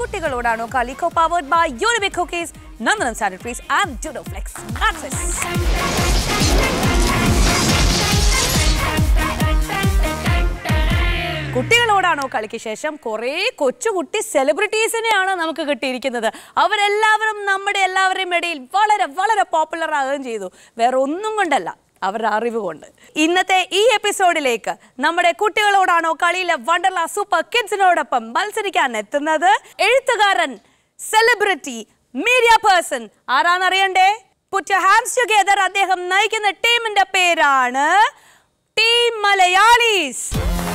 കുട്ടികളോടാണോ കളി co powered by Unibic cookies Nandanam sanitaries and ജുഡോഫ്ലെക്സ് കുട്ടികളോടാണോ കളിക്ക് ശേഷം കുറേ കൊച്ചുകുട്ടി സെലിബ്രിറ്റീസിനെയാണ് നമുക്ക് കിട്ടിയിരിക്കുന്നത് അവരെല്ലാവരും നമ്മുടെ എല്ലാവരുടെയും ഇടയിൽ വളരെ വളരെ പോപ്പുലർ ആകുകയും ചെയ്തു വേറെ ഒന്നും കൊണ്ടല്ല അവരുടെ അറിവ് കൊണ്ട് ഇന്നത്തെ ഈ എപ്പിസോഡിലേക്ക് നമ്മുടെ കുട്ടികളോടാണോ കളിയിലെ വണ്ടർല സൂപ്പർ കിഡ്സിനോടൊപ്പം മത്സരിക്കാൻ എത്തുന്നത് എഴുത്തുകാരൻ സെലിബ്രിറ്റി മീഡിയ പേഴ്സൺ ആരാന്നറിയണ്ടേ പുറ്റ് യുവർ ഹാൻഡ്സ് ടുഗെദർ അദ്ദേഹം നയിക്കുന്ന ടീമിന്റെ പേരാണ് team Malayalees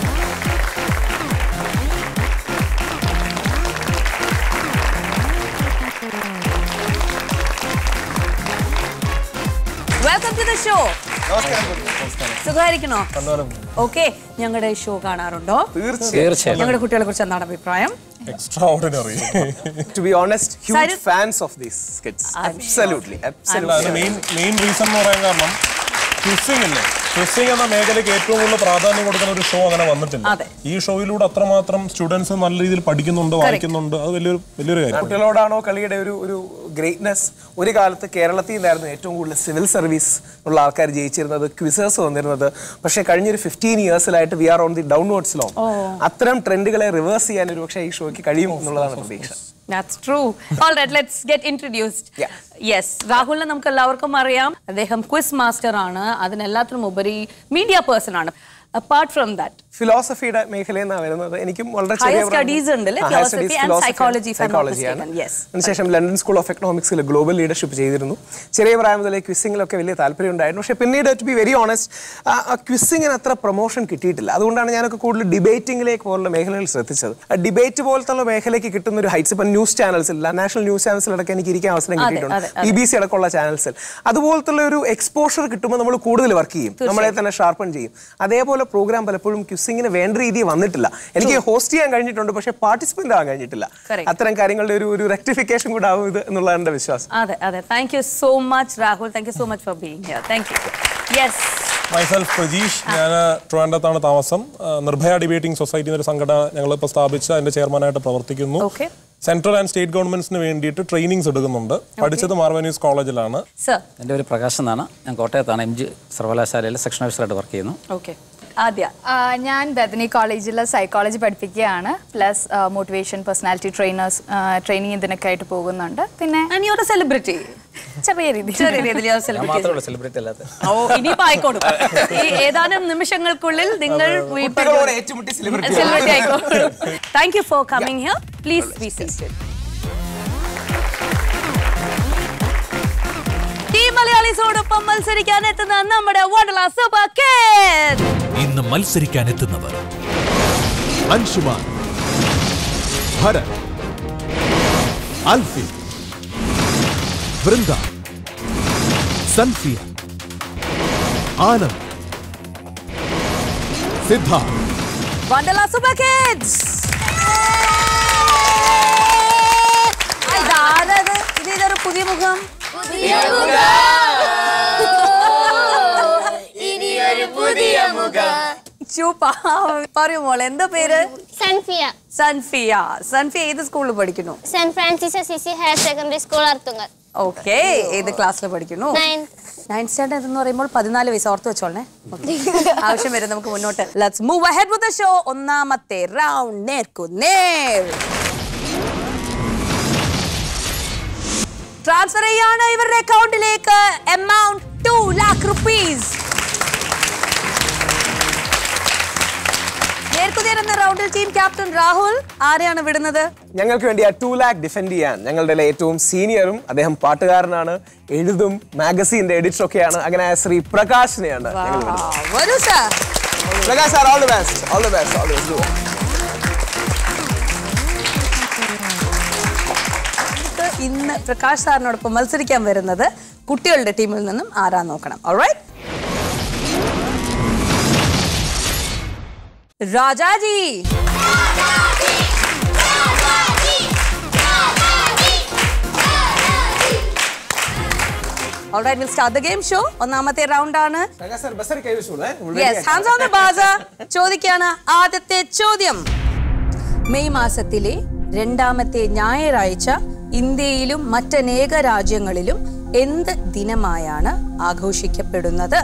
welcome to the show സുഖമായിരിക്കണോ ഓക്കെ ഞങ്ങളുടെ ഷോ കാണാറുണ്ടോ തീർച്ചയായും ഞങ്ങളുടെ കുട്ടികളെ കുറിച്ച് എന്താണ് അഭിപ്രായം extraordinary. to be honest, huge Cyrus- fans of these kids. Absolutely, absolutely. അതിന് മെയിൻ മെയിൻ റീസൺ എന്ന് പറയാൻ കാരണം ക്വിസിംഗ് ഇല്ലേ ക്വിസിംഗ് എന്ന മേഖലയ്ക്ക് ഏറ്റവും കൂടുതൽ പ്രാധാന്യം കൊടുക്കുന്ന ഒരു ഷോ അങ്ങനെ വന്നിട്ടില്ല അതെ. ഈ ഷോയിലൂടെ അത്രമാത്രം സ്റ്റുഡൻസ് നല്ല രീതിയിൽ പഠിക്കുന്നുണ്ട് വായിക്കുന്നുണ്ട് അത് വലിയൊരു വലിയൊരു കാര്യം കുട്ടികളോടാണോ കളിയുടെ ഒരു ഒരു ഗ്രേറ്റ്നെസ് ഒരു കാലത്ത് കേരളത്തിൽ നിന്നായിരുന്നു ഏറ്റവും കൂടുതൽ സിവിൽ സർവീസ് ഉള്ള ആൾക്കാർ ജയിച്ചിരുന്നത് ക്വിസേഴ്സ് വന്നിരുന്നത് പക്ഷേ കഴിഞ്ഞൊരു ഫിഫ്റ്റീൻ ഇയേഴ്സിലായിട്ട് we are on the downwards low അത്തരം ട്രെൻഡുകളെ റിവേഴ്സ് ചെയ്യാൻ ഒരു പക്ഷേ ഈ ഷോയ്ക്ക് കഴിയും എന്നുള്ളതാണ് പ്രതീക്ഷ That's true. All right, let's get introduced. Yeah. Yes, രാഹുലിനെ നമുക്ക് എല്ലാവർക്കും അറിയാം അദ്ദേഹം ക്വിസ് മാസ്റ്റർ ആണ് അതിനെല്ലാത്തിനും ഉപരി മീഡിയ പേഴ്സൺ ആണ് അപ്പാർട്ട് ഫ്രം ദാറ്റ് ഫിലോസഫിയുടെ മേഖലയിൽ നിന്നാണ് വരുന്നത് എനിക്കും വളരെ Higher ചെറിയ studies ഉണ്ടല്ലേ? Philosophy and psychology, if I'm not mistaken. Yes. അതിനുശേഷം ലണ്ടൻ സ്കൂൾ ഓഫ് എക്കണോമിക്സിൽ ഗ്ലോബൽ ലീഡർഷിപ്പ് ചെയ്തിരുന്നു ചെറിയ പ്രായം മുതലേ ക്വിസിങ്ങിലൊക്കെ വലിയ താല്പര്യം ഉണ്ടായിരുന്നു പക്ഷേ പിന്നീട് ടു ബി വെരി ഓണസ്റ്റ് ആ ക്വിസിങ്ങിന് അത്ര പ്രൊമോഷൻ കിട്ടിയിട്ടില്ല അതുകൊണ്ടാണ് ഞാനൊക്കെ കൂടുതൽ ഡിബേറ്റിംഗിലേക്ക് പോലുള്ള മേഖലകൾ ശ്രദ്ധിച്ചത് ഡിബേറ്റ് പോലത്തുള്ള മേഖലയ്ക്ക് കിട്ടുന്ന ഒരു ഹൈറ്റ്സ് ഇപ്പം ന്യൂസ് ചാനൽസിൽ നാഷണൽ ന്യൂസ് ചാനൽസിലടക്കം എനിക്ക് ഇരിക്കാൻ അവസരം അതെ, കിട്ടിയിട്ടുണ്ട് അതെ, ബി ബി സി അടക്കമുള്ള ചാനൽസിൽ അതുപോലത്തുള്ള ഒരു എക്സ്പോഷർ കിട്ടുമ്പോൾ നമ്മൾ കൂടുതൽ വർക്ക് ചെയ്യും നമ്മളെ തന്നെ ഷാർപ്പൺ ചെയ്യും അതേപോലെ പ്രോഗ്രാം പലപ്പോഴും ക്യുസിങ്ങിന് വേണ്ട രീതിയിൽ വന്നിട്ടില്ല എനിക്ക് ഹോസ്റ്റ് ചെയ്യാൻ കഴിഞ്ഞിട്ടുണ്ട് പക്ഷേ പാർട്ടിസിപ്പന്റ് ആകാൻ കഴിഞ്ഞിട്ടില്ല Correct. അത്തരം കാര്യങ്ങളുടെ ഒരു ഒരു റെക്ടിഫിക്കേഷൻ കൂടെ ആവും ഇത് എന്നുള്ളതാണ് എൻ്റെ വിശ്വാസം അതെ അതെ thank you so much Rahul thank you so much for being here thank you yes myself Prajeesh ഞാൻ ട്രിവാൻഡത്താണ് താമസം ആ, നിർഭയ ഡിബേറ്റിംഗ് സൊസൈറ്റി എന്നൊരു സംഘടന ഞങ്ങൾ ഇപ്പോൾ സ്ഥാപിച്ച് അതിന്റെ ചെയർമാനായിട്ട് പ്രവർത്തിക്കുന്നു Okay. സെൻട്രൽ ആൻഡ് സ്റ്റേറ്റ് ഗവൺമെന്റ്സിന് വേണ്ടിയിട്ട് ട്രെയിനിങ്സ് എടുക്കുന്നുണ്ട് പഠിച്ചത് മാർവനീസ് കോളേജിലാണ് സർ എൻ്റെ പേര് പ്രകാശ് എന്നാണ് ഞാൻ കോട്ടയത്താണ് എം ജി സർവകലാശാലയിൽ സെക്ഷൻ ഓഫീസറായിട്ട് വർക്ക് ചെയ്യുന്നു ഓക്കെ ആദ്യ ആ, ഞാൻ ബദനി കോളേജിൽ സൈക്കോളജി പഠിപ്പിക്കുകയാണ് plus motivation personality trainers training ഇതിനൊക്കെ ആയിട്ട് പോകുന്നുണ്ട് പിന്നെ ആൻഡ് യുവർ സെലിബ്രിറ്റി ചെറിയ രീതിയിൽ ചെറിയ രീതിയിൽ ഞാൻ സെലിബ്രിറ്റി മാത്രമേ ഉള്ളൂ സെലിബ്രിറ്റി അല്ലാത്ത ഓ ഇനിയിപ്പോ ആയിക്കോളും ഈ ഏതാനും നിമിഷങ്ങൾക്കുള്ളിൽ നിങ്ങൾ ഈ കുട്ടികളോട് ഏറ്റുമുട്ടി celebrity ആവും. സെലിബ്രിറ്റി ആയിക്കോളും thank you for coming here please be seated team മലയാളീസോടൊപ്പം മത്സരിക്കാൻ എത്തുന്ന നമ്മുടെ വണ്ടർല സൂപ്പർ കിഡ് ഇന്ന് മത്സരിക്കാനെത്തുന്നവർ അൻഷുമാൻ ഭരത് അൽഫി വൃന്ദ സൻഫിയ ആനന്ദ് സിദ്ധാർത്ഥ് വണ്ടർല സൂപ്പർ കിഡ്സ് ഇതാരത് ഇത് ഇതൊരു പുതിയ മുഖം ചൂപ്പാ പറയൂ മോളെ എന്താ പേര് സൺഫിയ സൻഫിയ സൻഫിയ ഏത് സ്കൂളിൽ പഠിക്കുന്നു Saint Francis Assisi higher secondary school Arthunkal okay ഏത് ക്ലാസ്സിൽ പഠിക്കുന്നു Ninth. നയൻത് സ്റ്റാൻഡേർഡ് എന്ന് പറയുമ്പോൾ പതിനാല് വയസ്സ് ഓർത്ത് വെച്ചോളേ Okay. ആവശ്യം വരും നമുക്ക് മുന്നോട്ട് let's move ahead with the show ഒന്നാമത്തെ റൗണ്ട് നേർക്കു നേർ ട്രാൻസ്ഫർ ചെയ്യാണ് ഇവരുടെ അക്കൗണ്ടിലേക്ക് എമൗണ്ട് ടു ലാക്ക് റുപ്പീസ് നേർക്കുനേർ എന്ന റൗണ്ടിൽ ടീം ക്യാപ്റ്റൻ രാഹുൽ ആരെയാണ് വിടുന്നത് ഞങ്ങൾക്ക് വേണ്ടി ആ ടു ലാക്ക് ഡിഫെൻഡ് ചെയ്യാൻ ഞങ്ങളുടെ ഏറ്റവും സീനിയറും അദ്ദേഹം പാട്ടുകാരനാണ് എഴുതും മാഗസീന്റെ എഡിറ്റർ ഒക്കെയാണ് അങ്ങനെ ശ്രീ പ്രകാശിനെയാണ് ഞങ്ങൾ വിടുന്നത്. വരൂ sir Prakash sir all the best all the best all the best നമുക്ക് ഇന്ന് പ്രകാശ് സാറിനോടൊപ്പം മത്സരിക്കാൻ വരുന്നത് കുട്ടികളുടെ ടീമിൽ നിന്നും ആരാ നോക്കണം alright? Rajaji Alright, we'll start the game show. ഒന്നാമത്തെ റൗണ്ട് ആണ് പ്രകാശ് സാർ ബസ്സറി കൈവച്ചോളൂ ഏ? ഉള്ളിലേക്ക് yes hands on the buzzer ചോദിക്കാണ് ആദ്യത്തെ ചോദ്യം മെയ് മാസത്തിലെ രണ്ടാമത്തെ ഞായറാഴ്ച ഇന്ത്യയിലും മറ്റനേക രാജ്യങ്ങളിലും എന്ത് ദിനമായാണ് ആഘോഷിക്കപ്പെടുന്നത്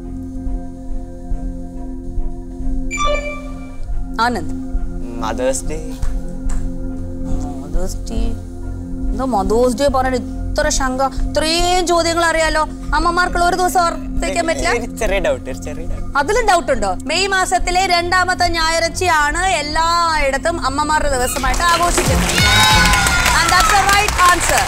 Anand mother's day mother's day എന്തോ മദേഴ്സ് ഡേ പറഞ്ഞിട്ട് ഇത്ര ശങ്ക ഇത്രയും ചോദ്യങ്ങൾ അറിയാലോ അമ്മമാർക്കുള്ള ഒരു ദിവസം ഓർത്തേക്കാൻ പറ്റില്ല ഒരു ചെറിയ ഡൗട്ട് ഒരു ചെറിയ ഡൗട്ട് അതിലും ഡൗട്ട് ഉണ്ടോ മെയ് മാസത്തിലെ രണ്ടാമത്തെ ഞായറാഴ്ചയാണ് എല്ലായിടത്തും അമ്മമാരുടെ ദിവസമായിട്ട് ആഘോഷിക്കുന്നത് And that's the right answer.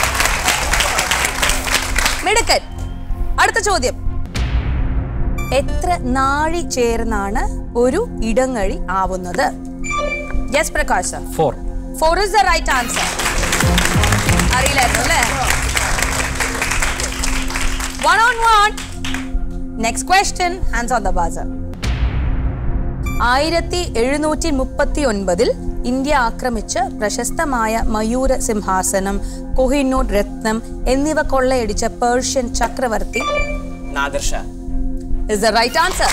മിടുക്കൻ അടുത്ത ചോദ്യം എത്ര നാഴി ചേർന്നാണ് ഒരു ഇടങ്ങഴി ആവുന്നത് yes Prakash sir four four is the right answer അറിയില്ലായിരുന്നു അല്ലേ one on one next question hands on the buzzer ആയിരത്തി എഴുന്നൂറ്റി മുപ്പത്തി ഒൻപതിൽ ഇന്ത്യ ആക്രമിച്ച് പ്രശസ്തമായ മയൂര സിംഹാസനം കൊഹിനൂർ രത്നം എന്നിവ കൊള്ളയടിച്ച പേർഷ്യൻ ചക്രവർത്തി Nadir Shah is the right answer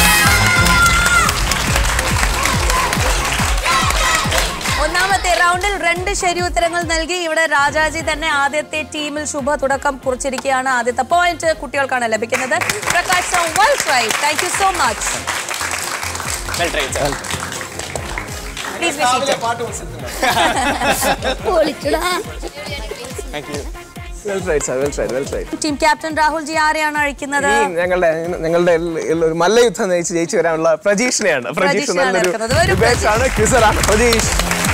ഒന്നാമത്തെ റൗണ്ടിൽ രണ്ട് ശരി ഉത്തരങ്ങൾ നൽകി ഇവിടെ രാജാജി തന്നെ ആദ്യത്തെ ടീമിൽ ശുഭ തുടക്കം കുറിച്ചിരിക്കുകയാണ് ആദ്യത്തെ പോയിന്റ് കുട്ടികൾക്കാണ് ലഭിക്കുന്നത് Prakash well try thank you so much well try sir please visit thank you well tried sir well tried well tried team captain Rahul ji ആരെയാണ് അഴിക്കുന്നത് ഈ ഞങ്ങളുടെ ഞങ്ങളുടെ എല്ല- എല്ല- ഒരു മല്ലയുദ്ധം നയിച്ച് ജയിച്ചു വരാനുള്ള പ്രജീഷിനെയാണ് പ്രജീഷ് പ്രജീഷിനെയാണ് നല്ലൊരു എടുക്കുന്നത്. ഒരു debate ആണ് ക്വിസറാണ് പ്രജീഷ്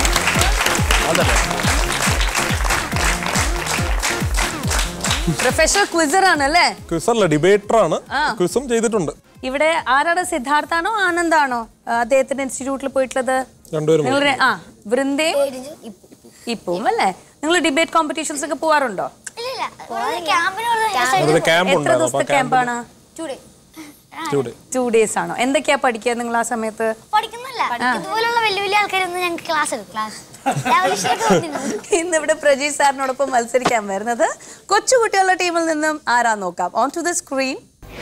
പ്രൊഫഷണൽ ക്വിസർ ആണ് അല്ലേ ക്വിസറല്ല ഡിബേറ്റർ ആണ് ക്വിസും ചെയ്തിട്ടുണ്ട് ഇവിടെ ആരാണ് സിദ്ധാർത്ഥാണോ ആനന്ദാണോ ആ, അദ്ദേഹത്തിന്റെ ഇൻസ്റ്റിറ്റ്യൂട്ടിൽ പോയിട്ടുള്ളത് രണ്ടുപേരും നിങ്ങൾ രെ- ആ വൃന്ദേ ഇപ്പവും അല്ലേ നിങ്ങൾ ഡിബേറ്റ് കോമ്പറ്റീഷൻസ് ഒക്കെ പോവാറുണ്ടോ അവരുടെ ക്യാമ്പ് എത്ര ഉണ്ടായിരുന്നു അപ്പൊ ദിവസത്തെ ക്യാമ്പാണ് ക്യാമ്പ് ടു ഡേയ്സ് ആണോ എന്തൊക്കെയാ പഠിക്കുക നിങ്ങൾ ആ സമയത്ത് പഠിക്കുന്നില്ല ഇതുപോലുള്ള വലിയ വലിയ ആൾക്കാരൊന്നും ഞങ്ങൾക്ക് ക്ലാസ് എടുക്കും ക്ലാസ് രാവിലെ ഇഷ്ടമൊക്കെ വന്നിരുന്നു ഇന്ന് ഇവിടെ പ്രജീഷ് സാറിനോടൊപ്പം മത്സരിക്കാൻ വരുന്നത് കൊച്ചുകുട്ടികളുടെ ടീമിൽ നിന്നും ആരാ നോക്കാം ഓൺ ടു ദ സ്ക്രീൻ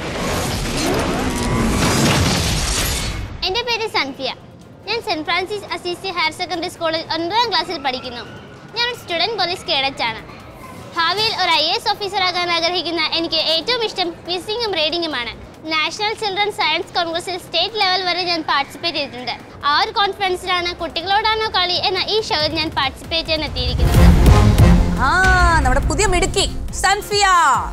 എൻ്റെ പേര് സൻഫിയ ഞാൻ Saint Francis Assisi higher secondary സ്കൂളിൽ ഒൻപതാം ക്ലാസ്സിൽ പഠിക്കുന്നു ഞാൻ ഒരു സ്റ്റുഡൻറ് പോലീസ് കേഡറ്റ് ആണ് ഭാവിയിൽ ഒരു ഐ എസ് ഓഫീസറാകാൻ ആഗ്രഹിക്കുന്ന എനിക്ക് ഏറ്റവും ഇഷ്ടം ക്വിസിങ്ങും റീഡിങ്ങുമാണ് നാഷണൽ ചിൽഡ്രൻ സയൻസ് കോൺഗ്രസിൽ സ്റ്റേറ്റ് ലെവൽ വരെ ഞാൻ പാർട്ടിസിപ്പേറ്റ് ചെയ്തിട്ടുണ്ട് ആ ഒരു കോൺഫിഡൻസിലാണ് കുട്ടികളോടാണോ കളി എന്ന ഈ ഷോയിൽ ഞാൻ പാർട്ടിസിപ്പേറ്റ് ചെയ്യാൻ എത്തിയിരിക്കുന്നത് ആ നമ്മുടെ പുതിയ മിടുക്കി സൻഫിയ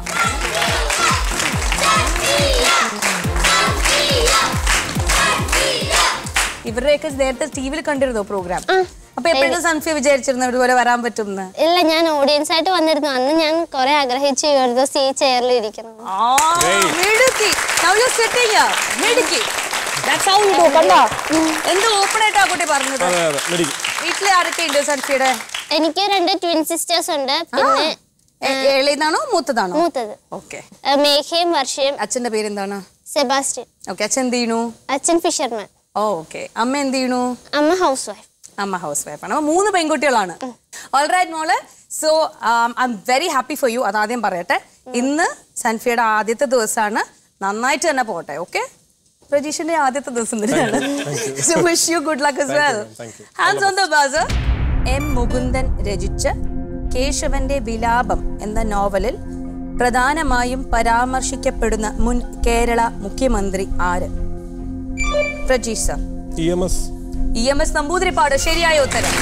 ഇവരുടെയൊക്കെ നേരത്തെ ടി വിയിൽ കണ്ടിരുന്നോ പ്രോഗ്രാം അപ്പൊ എപ്പോഴും സൻഫിയ വിചാരിച്ചിരുന്നു ഇതുപോലെ വരാൻ പറ്റുമെന്ന് ഇല്ല ഞാൻ ഓഡിയൻസ് ആയിട്ട് വന്നിരുന്നു അന്ന് ഞാൻ കുറെ ആഗ്രഹിച്ചു ഒരു ദിവസം ഈ ചെയറിൽ ഇരിക്കണം ആ, മിടുക്കി Now you're sitting here. മിടുക്കി That's how you do, കണ്ടോ എന്ത് ഓപ്പൺ ആയിട്ടാ കുട്ടി പറഞ്ഞത് അതെ അതെ മെഡിക്കൽ വീട്ടിലെ ആരൊക്കെ ഉണ്ട് സൻഫിയുടെ എനിക്ക് രണ്ട് ട്വിൻ സിസ്റ്റേഴ്സ് ഉണ്ട് പിന്നെ ഏളിയതാണോ മൂത്തതാണോ മൂത്തത് ഓക്കെ ഏഹ് മേഘയും വർഷയും അച്ഛന്റെ പേരെന്താണ് സെബാസ്റ്റ്യൻ ഓക്കെ അച്ഛൻ എന്ത് ചെയ്യണു അച്ഛൻ ഫിഷർമാൻ ഓ ഓക്കെ അമ്മ എന്ത് ചെയ്യണു അമ്മ ഹൗസ് വൈഫ് അമ്മ ഹൗസ് വൈഫാണ് അപ്പൊ മൂന്ന് പെൺകുട്ടികളാണ് ഓൾറൈറ്റ് മോള് so I am very happy for you അതാദ്യം പറയട്ടെ ഇന്ന് സൻഫിയുടെ ആദ്യത്തെ ദിവസമാണ് നന്നായിട്ട് തന്നെ പോട്ടെ ഓക്കെ പ്രജീഷിന്റെ ആദ്യത്തെ ദിവസം തന്നെയാണ് so wish you good luck as well hands on the buzzer M Mukundan രചിച്ച കേശവന്റെ വിലാപം എന്ന നോവലിൽ പ്രധാനമായും പരാമർശിക്കപ്പെടുന്ന മുൻ കേരള മുഖ്യമന്ത്രി ആര് Prajeesh sir E M S E M S Namboodiripad ശരിയായ ഉത്തരം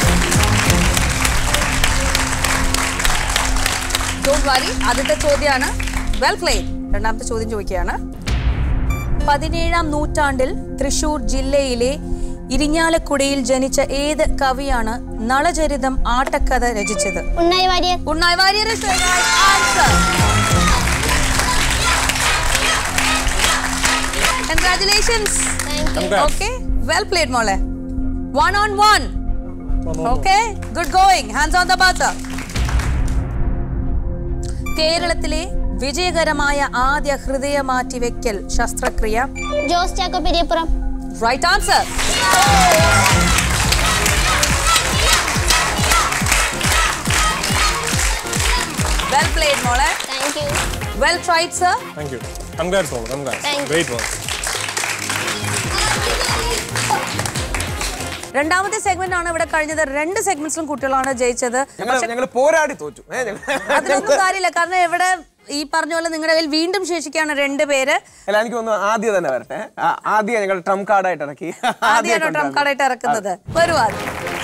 ഡോണ്ട് വറി ആദ്യത്തെ ചോദ്യമാണ് വെൽ പ്ലേഡ് രണ്ടാമത്തെ ചോദ്യം ചോദിക്കുകയാണ് പതിനേഴാം നൂറ്റാണ്ടിൽ തൃശൂർ ജില്ലയിലെ ഇരിഞ്ഞാലക്കുടയിൽ ജനിച്ച ഏത് കവിയാണ് നളചരിതം ആട്ടക്കഥ രചിച്ചത് Unnayi Warrier Unnayi Warrier is the right answer. Congratulations. Okay, well played, മോളെ. One on one. Okay, good going. Hands on the buzzer. കേരളത്തിലെ വിജയകരമായ ആദ്യ ഹൃദയ മാറ്റിവെക്കൽ ശസ്ത്രക്രിയ Jose Chacko Periyappuram right answer well played മോളെ thank you well tried sir thank you congrats മോള് congrats Thank you. Great work രണ്ടാമത്തെ സെഗ്മെന്റ് ആണ് ഇവിടെ കഴിഞ്ഞത് രണ്ട് സെഗ്മെന്റ്സിലും കുട്ടികളാണ് ജയിച്ചത് ഞങ്ങൾ ഞങ്ങൾ പോരാടി തോറ്റു ഏ, ഞങ്ങൾ- അതിലൊന്നും കാര്യമില്ല കാരണം ഇവിടെ ഈ പറഞ്ഞ പോലെ നിങ്ങളുടെ കയ്യിൽ വീണ്ടും ശേഷിക്കുകയാണ് രണ്ട് പേര് അല്ല എനിക്ക് തോന്നുന്നു ആദ്യം തന്നെ വരട്ടെ ആ, ആദ്യം ഞങ്ങൾ ട്രം കാർഡായിട്ട് ഇറക്കി ആദ്യമാണ് ട്രം കാർഡായിട്ട് ഇറക്കുന്നത് വരൂ ആദ്യം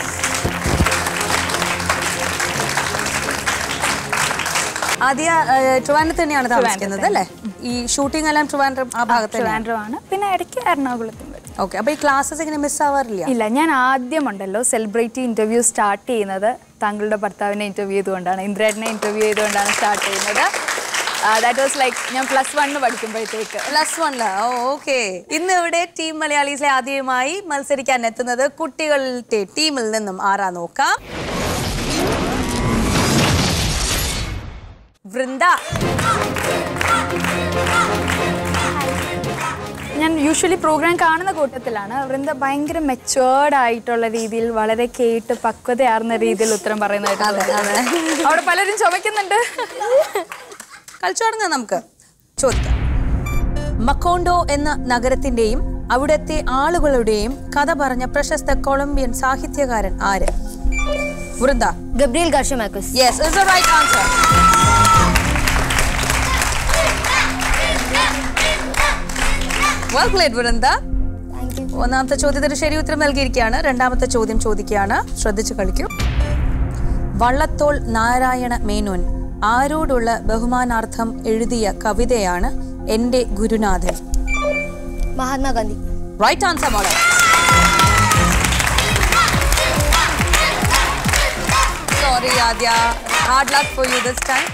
ആദ്യ ട്രിവാൻഡ്രത്ത് തന്നെയാണ് താമസിക്കുന്നത് അല്ലേ ഈ ഷൂട്ടിംഗ് എല്ലാം ട്രിവാൻഡ്രം ആ ഭാഗത്ത് ട്രിവാൻഡ്രം ആണ് പിന്നെ ഇടയ്ക്ക് എറണാകുളത്തും വരും ഓക്കെ അപ്പൊ ഈ ക്ലാസ്സസ് ഇങ്ങനെ മിസ് ആവാറില്ല ഇല്ല ഞാൻ ആദ്യമുണ്ടല്ലോ സെലിബ്രിറ്റി ഇന്റർവ്യൂ സ്റ്റാർട്ട് ചെയ്യുന്നത് താങ്കളുടെ ഭർത്താവിനെ ഇന്റർവ്യൂ ചെയ്തുകൊണ്ടാണ് ഇന്ദ്രേട്ടനെ ഇന്റർവ്യൂ ചെയ്തുകൊണ്ടാണ് സ്റ്റാർട്ട് ചെയ്യുന്നത് ദാറ്റ് വാസ് ലൈക്ക് ഞാൻ പ്ലസ് വണ്ണ് പഠിക്കുമ്പോഴത്തേക്ക് പ്ലസ് വണ്ണില് ഓ ഓക്കെ ഇന്ന് ഇവിടെ ടീം മലയാളീസിലെ ആദ്യമായി മത്സരിക്കാൻ എത്തുന്നത് കുട്ടികളുടെ ടീമിൽ നിന്നും ആരാ നോക്കാം വൃന്ദ ഞാൻ യൂഷ്വലി പ്രോഗ്രാം കാണുന്ന കൂട്ടത്തിലാണ് വൃന്ദ ഭയങ്കര മെച്ചുവേർഡ് ആയിട്ടുള്ള രീതിയിൽ വളരെ കേട്ട് പക്വതയാർന്ന രീതിയിൽ ഉത്തരം പറയുന്നതായിട്ട് തോന്നുന്നു. അവിടെ പലരും ചുമക്കുന്നുണ്ട് കളിച്ചു തുടങ്ങാം നമുക്ക് ചോദിക്കാം മക്കോണ്ടോ എന്ന നഗരത്തിന്റെയും അവിടുത്തെ ആളുകളുടെയും കഥ പറഞ്ഞ പ്രശസ്ത കൊളംബിയൻ സാഹിത്യകാരൻ ആര് Vrinda Gabriel Garcia Marquez yes is the right answer well played Vrinda ഒന്നാമത്തെ ചോദ്യത്തിന് ശരി ഉത്തരം നൽകിയിരിക്കുകയാണ് രണ്ടാമത്തെ ചോദ്യം ചോദിക്കുകയാണ് ശ്രദ്ധിച്ചു കളിക്കൂ വള്ളത്തോൾ നാരായണ മേനോൻ ആരോടുള്ള ബഹുമാനാർത്ഥം എഴുതിയ കവിതയാണ് എന്റെ ഗുരുനാഥൻ മഹാത്മാഗാന്ധി റൈറ്റ് ആൻസർ മോളെ സോറി ആദ്യ hard luck for you this time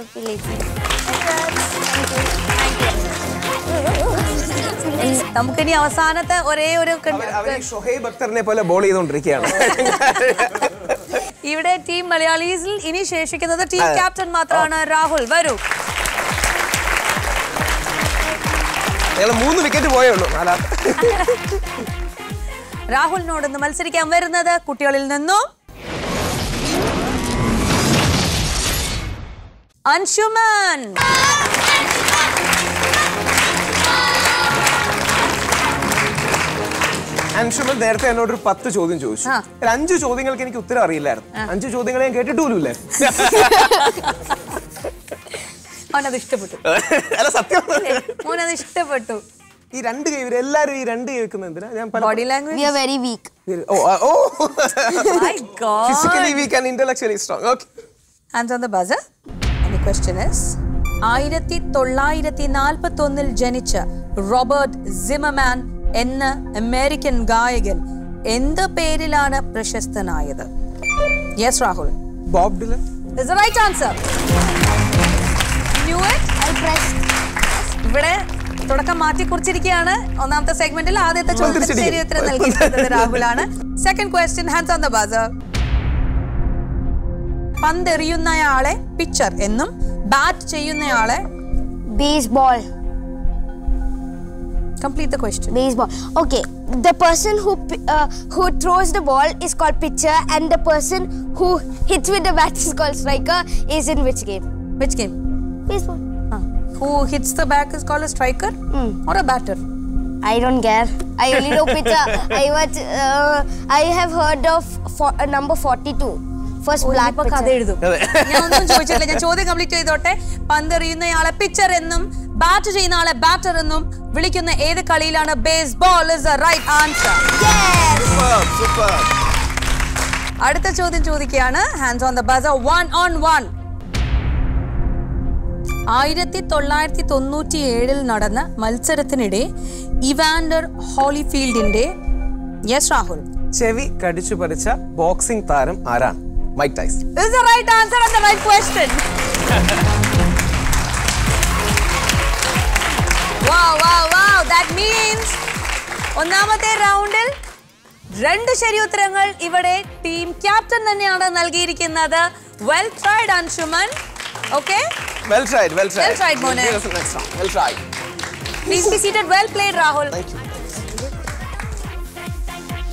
നമുക്കിനി അവസാനത്തെ ഒരേ ഒരു കണ്ട്- അവർ ഷൊഹൈബ് അക്തറിനെ പോലെ ബോൾ ചെയ്തുകൊണ്ടിരിക്കുകയാണ് ഇവിടെ ടീം മലയാളീസിൽ ഇനി ശേഷിക്കുന്നത് ടീം ക്യാപ്റ്റൻ മാത്രമാണ് രാഹുൽ വരൂ ഞങ്ങൾ മൂന്ന് വിക്കറ്റ് പോയേ ഉള്ളൂ നാലാം രാഹുലിനോട് ഇന്ന് മത്സരിക്കാൻ വരുന്നത് കുട്ടികളിൽ നിന്നും അൻഷുമൻ അൻഷുമൻ നേരത്തെ എന്നോട് ഒരു പത്ത് ചോദ്യം ചോദിച്ചു ആ. ഒരു അഞ്ച് ചോദ്യങ്ങൾക്ക് എനിക്ക് ഉത്തരം അറിയില്ലായിരുന്നു അഞ്ച് ചോദ്യങ്ങൾ ഞാൻ കേട്ടിട്ടുമില്ലേ അവനത് ഇഷ്ടപ്പെട്ടു അല്ല സത്യം മോനത് ഇഷ്ടപ്പെട്ടു ഈ രണ്ട് കൈ ഇവര് എല്ലാരും ഈ രണ്ട് കൈ വെക്കുന്നത് എന്തിനാ ഞാൻ body language are very weak oh ആ, oh My God. Physically weak and intellectually strong okay Hands on the buzzer. And the question is ആയിരത്തി തൊള്ളായിരത്തി നാൽപ്പത്തി ഒന്നിൽ ജനിച്ച റോബർട്ട് സിമമാൻ എന്ന അമേരിക്കൻ ഗായകൻ എന്ത് പേരിലാണ് പ്രശസ്തനായത് yes Rahul Bob Dylan Is the right answer. Knew it? ഇവിടെ തുടക്കം മാറ്റി കുറിച്ചിരിക്കുകയാണ് ഒന്നാമത്തെ സെഗ്മെന്റിൽ ആദ്യത്തെ ചോദ്യത്തിന് തിരിച്ചടിക്കും. ശരി ഉത്തരം നൽകിയിരിക്കുന്നത് രാഹുലാണ് second question hands on the buzzer പന്തെറിയുന്നയാളെ പിച്ചർ എന്നും ബാറ്റ് ചെയ്യുന്നയാളെ Baseball. Complete the question Baseball. Okay. The person who pi- uh, who throws the ball is called pitcher, and the person who hits with the bat is called striker. Is in which game? Which game Baseball. Who hits the back is called a striker or a batter I don't care. I only know pitcher. I watch. Uh, I have heard of for, uh, number forty-two. First black ഇപ്പൊ കഥ pitcher. എഴുതും ഞാൻ ഒന്നും ചോദിച്ചിട്ടില്ല ഞാൻ ചോദ്യം complete ചെയ്തോട്ടെ പന്തെറിയുന്നയാളെ pitcher എന്നും ബാറ്റ് ചെയ്യുന്ന ആളെ ബാറ്റർ എന്നും വിളിക്കുന്ന ഏത് കളിയിലാണ് baseball is the right answer അടുത്ത ചോദ്യം ചോദിക്കുകയാണ് hands on the buzzer one on one ആയിരത്തി തൊള്ളായിരത്തി തൊണ്ണൂറ്റി ഏഴിൽ നടന്ന മത്സരത്തിനിടെ ഇവാൻഡർ ഹോളിഫീൽഡിന്റെ യെസ് രാഹുൽ ചെവി കടിച്ചു പറിച്ച ബോക്സിംഗ് താരം ആരാണ് Mike Tyson This is the right answer and the right question. wow, wow, wow. That means ഒന്നാമത്തെ റൗണ്ടിൽ രണ്ട് ശരി ഉത്തരങ്ങൾ ഇവിടെ ടീം ക്യാപ്റ്റൻ തന്നെയാണ് നൽകിയിരിക്കുന്നത് well tried Anshuman okay well tried well tried Well tried, മോനെ. Well tried please be seated well played Rahul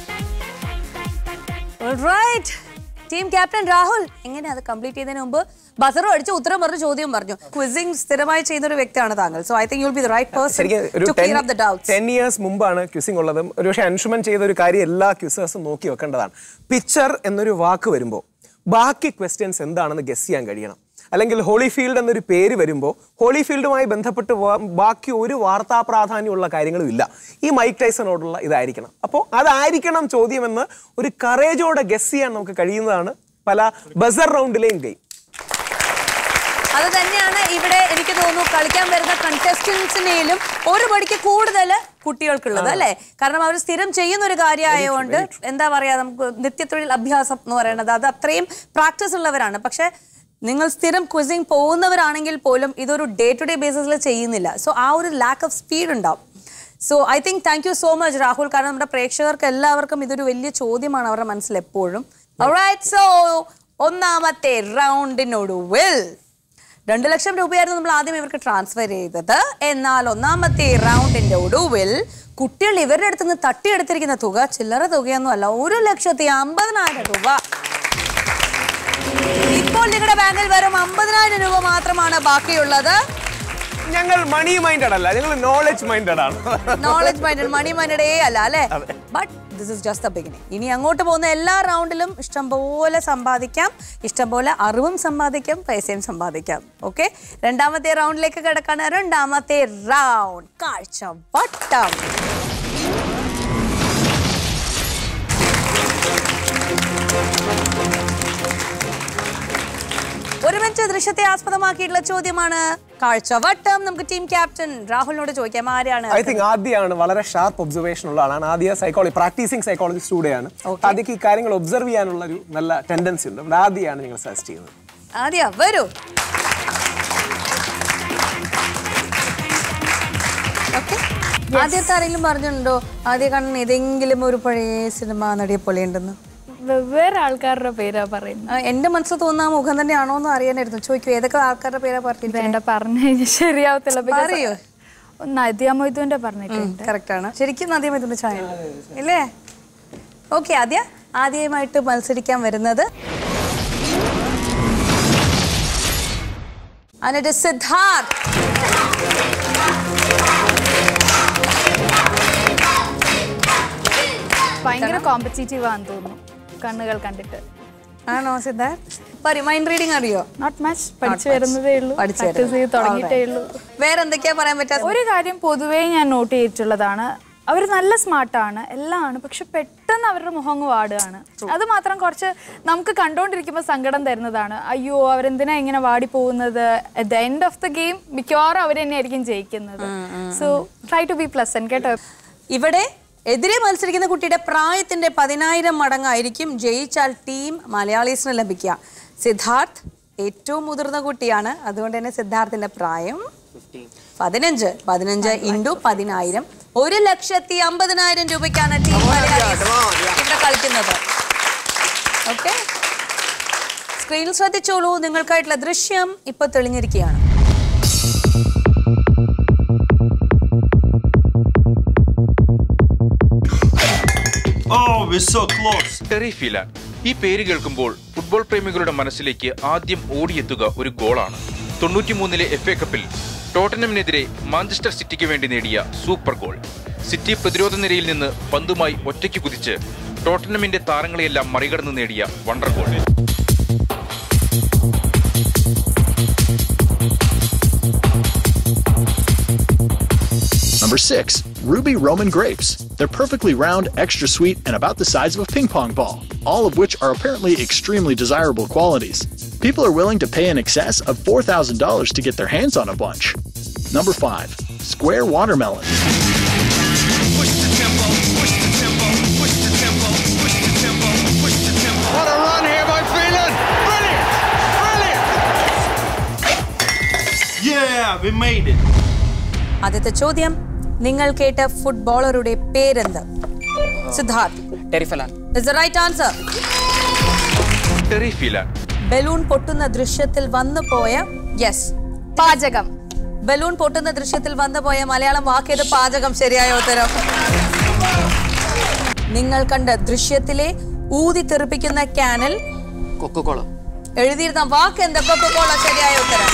right team captain Rahul എങ്ങനെ അത് കംപ്ലീറ്റ് ചെയ്യുന്നതിന് മുമ്പ് ബസറും അടിച്ച് ഉത്തരം പറഞ്ഞു ചോദ്യം പറഞ്ഞു ക്വിസിംഗ് സ്ഥിരമായി ചെയ്യുന്ന ഒരു വ്യക്തിയാണ് താങ്കൾ so I think you'll be the right person ശരിക്കും ഒരു to clear up the doubts ten years മുമ്പാണ് ക്യൂസിംഗ് ഉള്ളതും ഒരു പക്ഷേ അൻഷുമൻ ചെയ്ത ഒരു കാര്യം എല്ലാ ക്യൂസേഴ്സും നോക്കി വെക്കേണ്ടതാണ് പിക്ചർ എന്നൊരു വാക്ക് വരുമ്പോൾ ബാക്കി ക്വസ്റ്റ്യൻസ് എന്താണെന്ന് ഗസ് ചെയ്യാൻ കഴിയണം അല്ലെങ്കിൽ ഹോളിഫീൽഡ് എന്നൊരു പേര് വരുമ്പോൾ ഹോളിഫീൽഡുമായി ബന്ധപ്പെട്ട് വാ- ബാക്കി ഒരു വാർത്താ പ്രാധാന്യമുള്ള കാര്യങ്ങളും ഇല്ല ഈ മൈക്ക് ടൈസണോടുള്ള ഇതായിരിക്കണം അപ്പോൾ അതായിരിക്കണം ചോദ്യമെന്ന് ഒരു കറേജോടെ ഗസ് ചെയ്യാൻ നമുക്ക് കഴിയുന്നതാണ് പല ബസർ റൗണ്ടിലെയും ഗെയിം അത് തന്നെയാണ് ഇവിടെ എനിക്ക് തോന്നുന്നു കളിക്കാൻ വരുന്ന കണ്ടസ്റ്റൻസിനേലും ഒരു പടിക്ക് കൂടുതൽ കുട്ടികൾക്കുള്ളത് അല്ലേ കാരണം അവർ സ്ഥിരം ചെയ്യുന്ന ഒരു കാര്യമായതുകൊണ്ട് എന്താ പറയാ നമുക്ക് നിത്യത്തൊഴിൽ അഭ്യാസം എന്ന് പറയുന്നത് അത് അത്രയും പ്രാക്ടീസ് ഉള്ളവരാണ് പക്ഷെ നിങ്ങൾ സ്ഥിരം ക്വിസിങ് പോകുന്നവരാണെങ്കിൽ പോലും ഇതൊരു ഡേ ടു ഡേ ബേസിസിൽ ചെയ്യുന്നില്ല സോ ആ ഒരു ലാക്ക് ഓഫ് സ്പീഡ് ഉണ്ടാവും so I think thank you so much Rahul കാരണം നമ്മുടെ പ്രേക്ഷകർക്ക് എല്ലാവർക്കും ഇതൊരു വലിയ ചോദ്യമാണ് അവരുടെ മനസ്സിൽ എപ്പോഴും സോ ഒന്നാമത്തെ റൗണ്ടിനൊടുവിൽ രണ്ട് ലക്ഷം രൂപയായിരുന്നു നമ്മൾ ആദ്യം ഇവർക്ക് ട്രാൻസ്ഫർ ചെയ്തത് എന്നാൽ ഒന്നാമത്തെ റൗണ്ടിന്റെ ഒടുവിൽ കുട്ടികൾ ഇവരുടെ അടുത്ത് നിന്ന് തട്ടിയെടുത്തിരിക്കുന്ന തുക ചില്ലറ തുകയൊന്നും അല്ല ഒരു ലക്ഷത്തി അമ്പതിനായിരം രൂപ ഇപ്പോൾ നിങ്ങളുടെ ബാങ്കിൽ വെറും അമ്പതിനായിരം രൂപ മാത്രമാണ് ബാക്കിയുള്ളത് ഞങ്ങൾ മണി മൈൻഡഡ് അല്ല ഞങ്ങൾ നോളജ് മൈൻഡഡ് ആണ് നോളജ് മൈൻഡഡ് മണി മൈൻഡഡേ അല്ല അല്ലേ but this is just the beginning ഇനി അങ്ങോട്ട് പോകുന്ന എല്ലാ റൗണ്ടിലും ഇഷ്ടംപോലെ സമ്പാദിക്കാം ഇഷ്ടംപോലെ അറിവും സമ്പാദിക്കാം പൈസയും സമ്പാദിക്കാം ഓക്കെ രണ്ടാമത്തെ റൗണ്ടിലേക്ക് കിടക്കാണ് രണ്ടാമത്തെ റൗണ്ട് കാഴ്ച വട്ടം ഒരു മിനിറ്റ് ദൃശ്യത്തെ ആസ്പദമാക്കിയിട്ടുള്ള ചോദ്യമാണ് കാഴ്ചവട്ടം നമുക്ക് ടീം ക്യാപ്റ്റൻ രാഹുലിനോട് ചോദിക്കാം ആരാണ് ഐ തിങ്ക് ആദ്യമാണ് വളരെ ഷാർപ്പ് ഒബ്സർവേഷൻ ഉള്ള ആളാണ് ആദ്യ സൈക്കോളജി പ്രാക്ടീസിങ് സൈക്കോളജി സ്റ്റുഡിയാണ് ആദ്യക്ക് ഈ കാര്യങ്ങൾ ഒബ്സർവ് ചെയ്യാനുള്ള ഒരു നല്ല ടെൻഡൻസി ഉണ്ട് അതുകൊണ്ട് ആദ്യമാണ് നിങ്ങൾ സജസ്റ്റ് ചെയ്യുന്നത് ആദ്യ വരൂ ഓക്കെ ആദ്യത്തെ ആരെങ്കിലും പറഞ്ഞിട്ടുണ്ടോ ആദ്യ കണ്ണൻ ഏതെങ്കിലും ഒരു പഴയ സിനിമ നടിയെ പോലെ ഉണ്ടെന്ന് വെവ്വേറെ ആൾക്കാരുടെ പേരാ പറയുന്നത് ആ, എന്റെ മനസ്സിൽ തോന്നുന്ന ആ മുഖം തന്നെയാണോ എന്ന് അറിയാനായിരുന്നു ചോദിക്കൂ ഏതൊക്കെ ആൾക്കാരുടെ പേരാ പറഞ്ഞിരിക്കുന്നത് വേണ്ട പറഞ്ഞു കഴിഞ്ഞാൽ ശരിയാവത്തില്ല because പറയൂ. നദിയ മൊയ്തുവിന്റെ പറഞ്ഞിട്ടുണ്ട് കറക്റ്റ് ആണ് ശരിക്കും ആദ്യം ഇതിന്റെ ചായ ഇല്ലേ ഓക്കെ ആദ്യ ആദ്യമായിട്ട് മത്സരിക്കാൻ വരുന്നത് എന്നിട്ട് സിദ്ധാർത്ഥ് ഭയങ്കര കോമ്പറ്റീറ്റീവ് ആണെന്ന് തോന്നുന്നു കണ്ണുകൾ കണ്ടിട്ട് ആണോ സിദ്ധാർത്ഥ് പറയൂ മൈൻഡ് റീഡിംഗ് അറിയോ നോട്ട് മച്ച് പഠിച്ചു വരുന്നതേ ഉള്ളൂ പഠിച്ചു പ്രാക്ടീസ് ചെയ്ത് വരുന്നത്. തുടങ്ങിയിട്ടേ Alright. ഉള്ളൂ വേറെ എന്തൊക്കെയാ പറയാൻ പറ്റാത്ത ഒരു കാര്യം പൊതുവേ ഞാൻ നോട്ട് ചെയ്തിട്ടുള്ളതാണ് അവർ നല്ല സ്മാർട്ടാണ് എല്ലാം ആണ് പക്ഷെ പെട്ടെന്ന് അവരുടെ മുഖം അങ്ങ് വാടുകയാണ് അത് മാത്രം കുറച്ച് നമുക്ക് കണ്ടുകൊണ്ടിരിക്കുമ്പോൾ സങ്കടം തരുന്നതാണ് അയ്യോ അവരെന്തിനാ ഇങ്ങനെ വാടി പോകുന്നത് at the end of the game മിക്കവാറും അവർ തന്നെയായിരിക്കും ജയിക്കുന്നത് so try to be plus കേട്ടോ ഇവിടെ എതിരെ മത്സരിക്കുന്ന കുട്ടിയുടെ പ്രായത്തിന്റെ പതിനായിരം മടങ്ങായിരിക്കും ജയിച്ചാൽ ടീം മലയാളീസിന് ലഭിക്കുക സിദ്ധാർത്ഥ് ഏറ്റവും മുതിർന്ന കുട്ടിയാണ് അതുകൊണ്ട് തന്നെ സിദ്ധാർത്ഥിന്റെ പ്രായം പതിനഞ്ച് പതിനഞ്ച് ഇൻറ്റു പതിനായിരം ഒരു ലക്ഷത്തി അമ്പതിനായിരം രൂപയ്ക്കാണ് ടീം മലയാളീസ് ഇവിടെ കളിക്കുന്നത് ഓക്കെ സ്ക്രീനിൽ ശ്രദ്ധിച്ചോളൂ നിങ്ങൾക്കായിട്ടുള്ള ദൃശ്യം ഇപ്പൊ തെളിഞ്ഞിരിക്കുകയാണ് ടെറി ഫിലാൻ ഈ പേര് കേൾക്കുമ്പോൾ ഫുട്ബോൾ പ്രേമികളുടെ മനസ്സിലേക്ക് ആദ്യം ഓടിയെത്തുക ഒരു ഗോളാണ് തൊണ്ണൂറ്റിമൂന്നിലെ എഫ് എ കപ്പിൽ ടോട്ടനമിനെതിരെ മാഞ്ചസ്റ്റർ സിറ്റിക്ക് വേണ്ടി നേടിയ സൂപ്പർ ഗോൾ സിറ്റി പ്രതിരോധ നിരയിൽ നിന്ന് പന്തുമായി ഒറ്റയ്ക്ക് കുതിച്ച് ടോട്ടനമിന്റെ താരങ്ങളെയെല്ലാം മറികടന്ന് നേടിയ wonder goal Number 6. Ruby Roman grapes. They're perfectly round, extra sweet, and about the size of a ping pong ball, all of which are apparently extremely desirable qualities. People are willing to pay in excess of $4,000 to get their hands on a bunch. Number 5. Square watermelon. What a run here by Finland! Brilliant! Brilliant! Yeah, we made it. ആദ്യത്തെ ചോദ്യം നിങ്ങൾ കേട്ട ഫുട്ബോളറുടെ പേരെന്ത് Siddharth Terry Phelan is the right answer Terry Phelan balloon പൊട്ടുന്ന ദൃശ്യത്തിൽ വന്നു പോയ യെസ് പാചകം ബലൂൺ പൊട്ടുന്ന ദൃശ്യത്തിൽ വന്നു പോയ മലയാളം വാക്കേത് പാചകം ശരിയായ ഉത്തരം നിങ്ങൾ കണ്ട ദൃശ്യത്തിലെ ഊതി തെറിപ്പിക്കുന്ന ക്യാനൽ കൊക്കോകോള എഴുതിയിരുന്ന വാക്ക് എന്താ കൊക്കോള ശരിയായ ഉത്തരം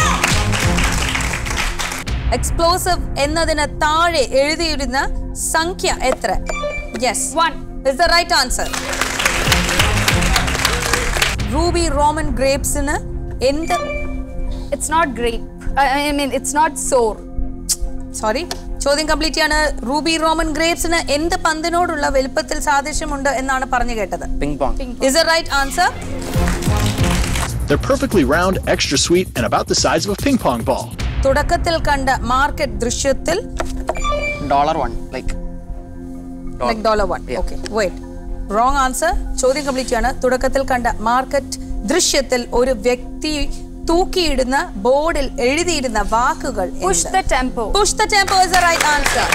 എക്സ്പ്ലോസീവ് എന്നതിന് താഴെ എഴുതിയിരുന്ന സംഖ്യ എത്ര yes one is the right answer Ruby Roman ഗ്രേപ്സിന് എന്ത് it's not grape I mean it's not sour sorry ചോദ്യം കംപ്ലീറ്റ് ആണ് റൂബി റോമൻ ഗ്രേപ്സിന് എന്ത് പന്തിനോടുള്ള വലുപ്പത്തിൽ സാദൃശ്യമുണ്ട് എന്നാണ് പറഞ്ഞു കേട്ടത് Ping pong. Is the right answer They're perfectly round, extra sweet, and about the size of a ping pong ball. തുടക്കത്തിൽ കണ്ട മാർക്കറ്റ് ദൃശ്യത്തിൽ Dollar one. Like. Like dollar one okay wait wrong answer ചോദ്യം complete ആണ് തുടക്കത്തിൽ കണ്ട market ദൃശ്യത്തിൽ ഒരു വ്യക്തി തൂക്കിയിടുന്ന ബോർഡിൽ എഴുതിയിരുന്ന വാക്കുകൾ push the tempo push the tempo is the right answer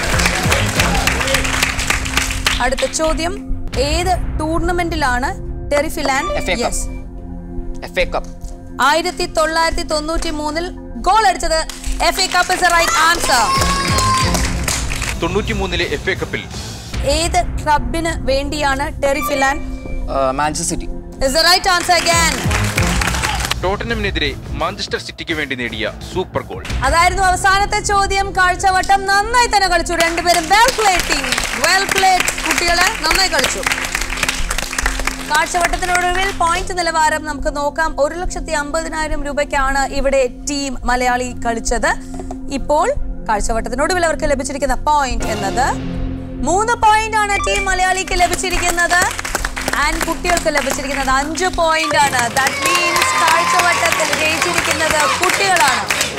അടുത്ത ചോദ്യം ഏത് ടൂർണമെന്റിലാണ് ടെറിഫിലാൻ FA Cup. FA Cup. ആയിരത്തി തൊള്ളായിരത്തി തൊണ്ണൂറ്റി മൂന്നിൽ ഗോൾ അടിച്ചത് F A cup is right answer തൊണ്ണൂറ്റിമൂന്നിലെ എഫ് എ കപ്പിൽ ഏത് ക്ലബിന് വേണ്ടിയാണ് Terry Phelan Uh, Manchester City. Is right answer again ടോട്ടനമിനെതിരെ മാഞ്ചസ്റ്റർ സിറ്റിക്ക് വേണ്ടി നേടിയ സൂപ്പർ ഗോൾ അതായിരുന്നു അവസാനത്തെ ചോദ്യം കാഴ്ചവട്ടം നന്നായി തന്നെ കളിച്ചു രണ്ടുപേരും well played team well played കുട്ടികളെ നന്നായി കളിച്ചു കാഴ്ചവട്ടത്തിനൊടുവിൽ പോയിന്റ് നിലവാരം നമുക്ക് നോക്കാം ഒരു ലക്ഷത്തി അമ്പതിനായിരം രൂപയ്ക്കാണ് ഇവിടെ ടീം മലയാളി കളിച്ചത് ഇപ്പോൾ കാഴ്ചവട്ടത്തിനൊടുവിൽ അവർക്ക് ലഭിച്ചിരിക്കുന്ന പോയിന്റ് എന്നത് മൂന്ന് പോയിന്റ് ആണ് ടീം മലയാളിക്ക് ലഭിച്ചിരിക്കുന്നത് ആൻഡ് കുട്ടികൾക്ക് ലഭിച്ചിരിക്കുന്നത് അഞ്ച് പോയിന്റ് ആണ് ദാറ്റ് മീൻസ് കാഴ്ചവട്ടത്തിൽ ജയിച്ചിരിക്കുന്നത് കുട്ടികളാണ്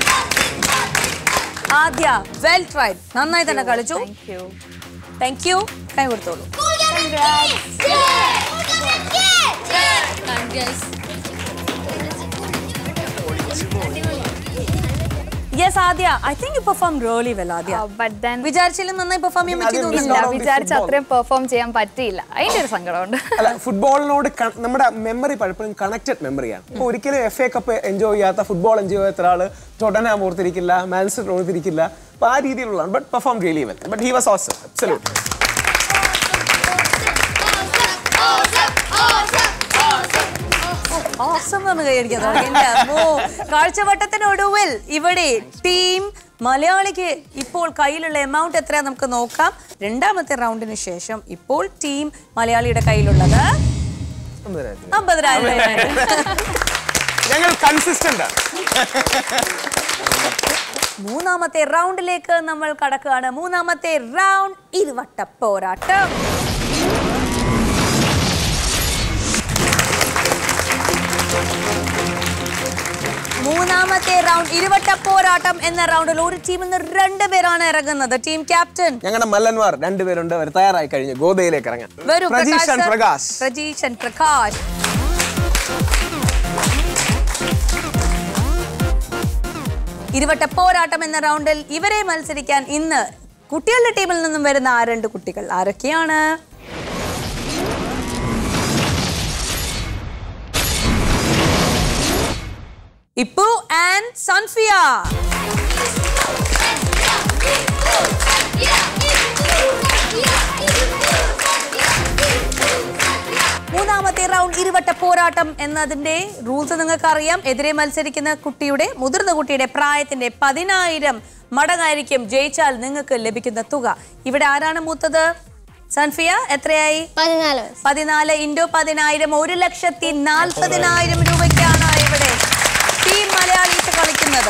ആദ്യ വെൽ ട്രൈഡ് നന്നായി തന്നെ കളിച്ചു താങ്ക് യു കൈ കൊടുത്തോളൂ yes Aadya I think you perform really well Aadya but then വിചാരിച്ചാലും നന്നായി പെർഫോം ചെയ്യാൻ പറ്റി ഇല്ല തോന്നുന്നില്ല വിചാരിച്ച അത്രയും പെർഫോം ചെയ്യാൻ പറ്റിയില്ല അതിന്റെ ഒരു സങ്കടമുണ്ട് അല്ല ഫുട്ബോളിനോട് ക- നമ്മുടെ മെമ്മറി പലപ്പോഴും കണക്റ്റഡ് മെമ്മറിയാണ് അപ്പോൾ ഒരിക്കലും എഫ് എ കപ്പ് എൻജോയ് ചെയ്യാത്ത ഫുട്ബോൾ എൻജോയ് ചെയ്യാത്ത ഒരാൾ ടൊട്ടനാം ഓർത്തിരിക്കില്ല മാൻസിറ്റർ ഓർത്തിരിക്കില്ല അപ്പോൾ ആ രീതിയിലുള്ളതാണ് but perform really well but he was awesome absolute awesome എന്ന് കൈയടിക്കാൻ തുടങ്ങി. എൻ്റെ അമ്മോ. കാഴ്ചവട്ടത്തിനൊടുവിൽ ഇവിടെ ടീം മലയാളിക്ക് ഇപ്പോൾ കയ്യിലുള്ള എമൗണ്ട് എത്രയാ നമുക്ക് നോക്കാം രണ്ടാമത്തെ റൗണ്ടിന് ശേഷം ഇപ്പോൾ ടീം മലയാളിയുടെ കയ്യിലുള്ളത് അമ്പതിനായിരം രൂപയാണ്. ഞങ്ങൾ കൺസിസ്റ്റന്റ് ആണ് മൂന്നാമത്തെ റൗണ്ടിലേക്ക് നമ്മൾ കടക്കുകയാണ് മൂന്നാമത്തെ റൗണ്ട് ഇരുവട്ട പോരാട്ടം മൂന്നാമത്തെ റൗണ്ട് ഇരുവട്ട പോരാട്ടം എന്ന റൗണ്ടിൽ ഒരു ടീമിൽ നിന്ന് രണ്ട് പേരാണ് ഇറങ്ങുന്നത് ടീം ക്യാപ്റ്റൻ ഞങ്ങളുടെ മല്ലന്മാർ രണ്ടുപേരുണ്ട് അവർ തയ്യാറായി കഴിഞ്ഞു ഗോതയിലേക്ക് ഇറങ്ങാൻ വരൂ Prajeesh Prakash and sir. Prakash Prajeesh and Prakash ഇരുവട്ട പോരാട്ടം എന്ന റൗണ്ടിൽ ഇവരെ മത്സരിക്കാൻ ഇന്ന് കുട്ടികളുടെ ടീമിൽ നിന്നും വരുന്ന ആ രണ്ട് കുട്ടികൾ ആരൊക്കെയാണ് ഇപ്പു ആൻഡ് സൺഫിയ മൂന്നാമത്തെ റൗണ്ട് ഇരുവട്ട പോരാട്ടം എന്നതിന്റെ റൂൾസ് നിങ്ങൾക്ക് അറിയാം എതിരെ മത്സരിക്കുന്ന കുട്ടിയുടെ മുതിർന്ന കുട്ടിയുടെ പ്രായത്തിന്റെ പതിനായിരം മടങ്ങായിരിക്കും ജയിച്ചാൽ നിങ്ങൾക്ക് ലഭിക്കുന്ന തുക ഇവിടെ ആരാണ് മൂത്തത് സൻഫിയ എത്രയായി പതിനാല് പതിനാല് ഇൻഡോ പതിനായിരം ഒരു ലക്ഷത്തി നാൽപ്പതിനായിരം രൂപയ്ക്കാണ് ഇവിടെ ടീം മലയാളീസ് കളിക്കുന്നത്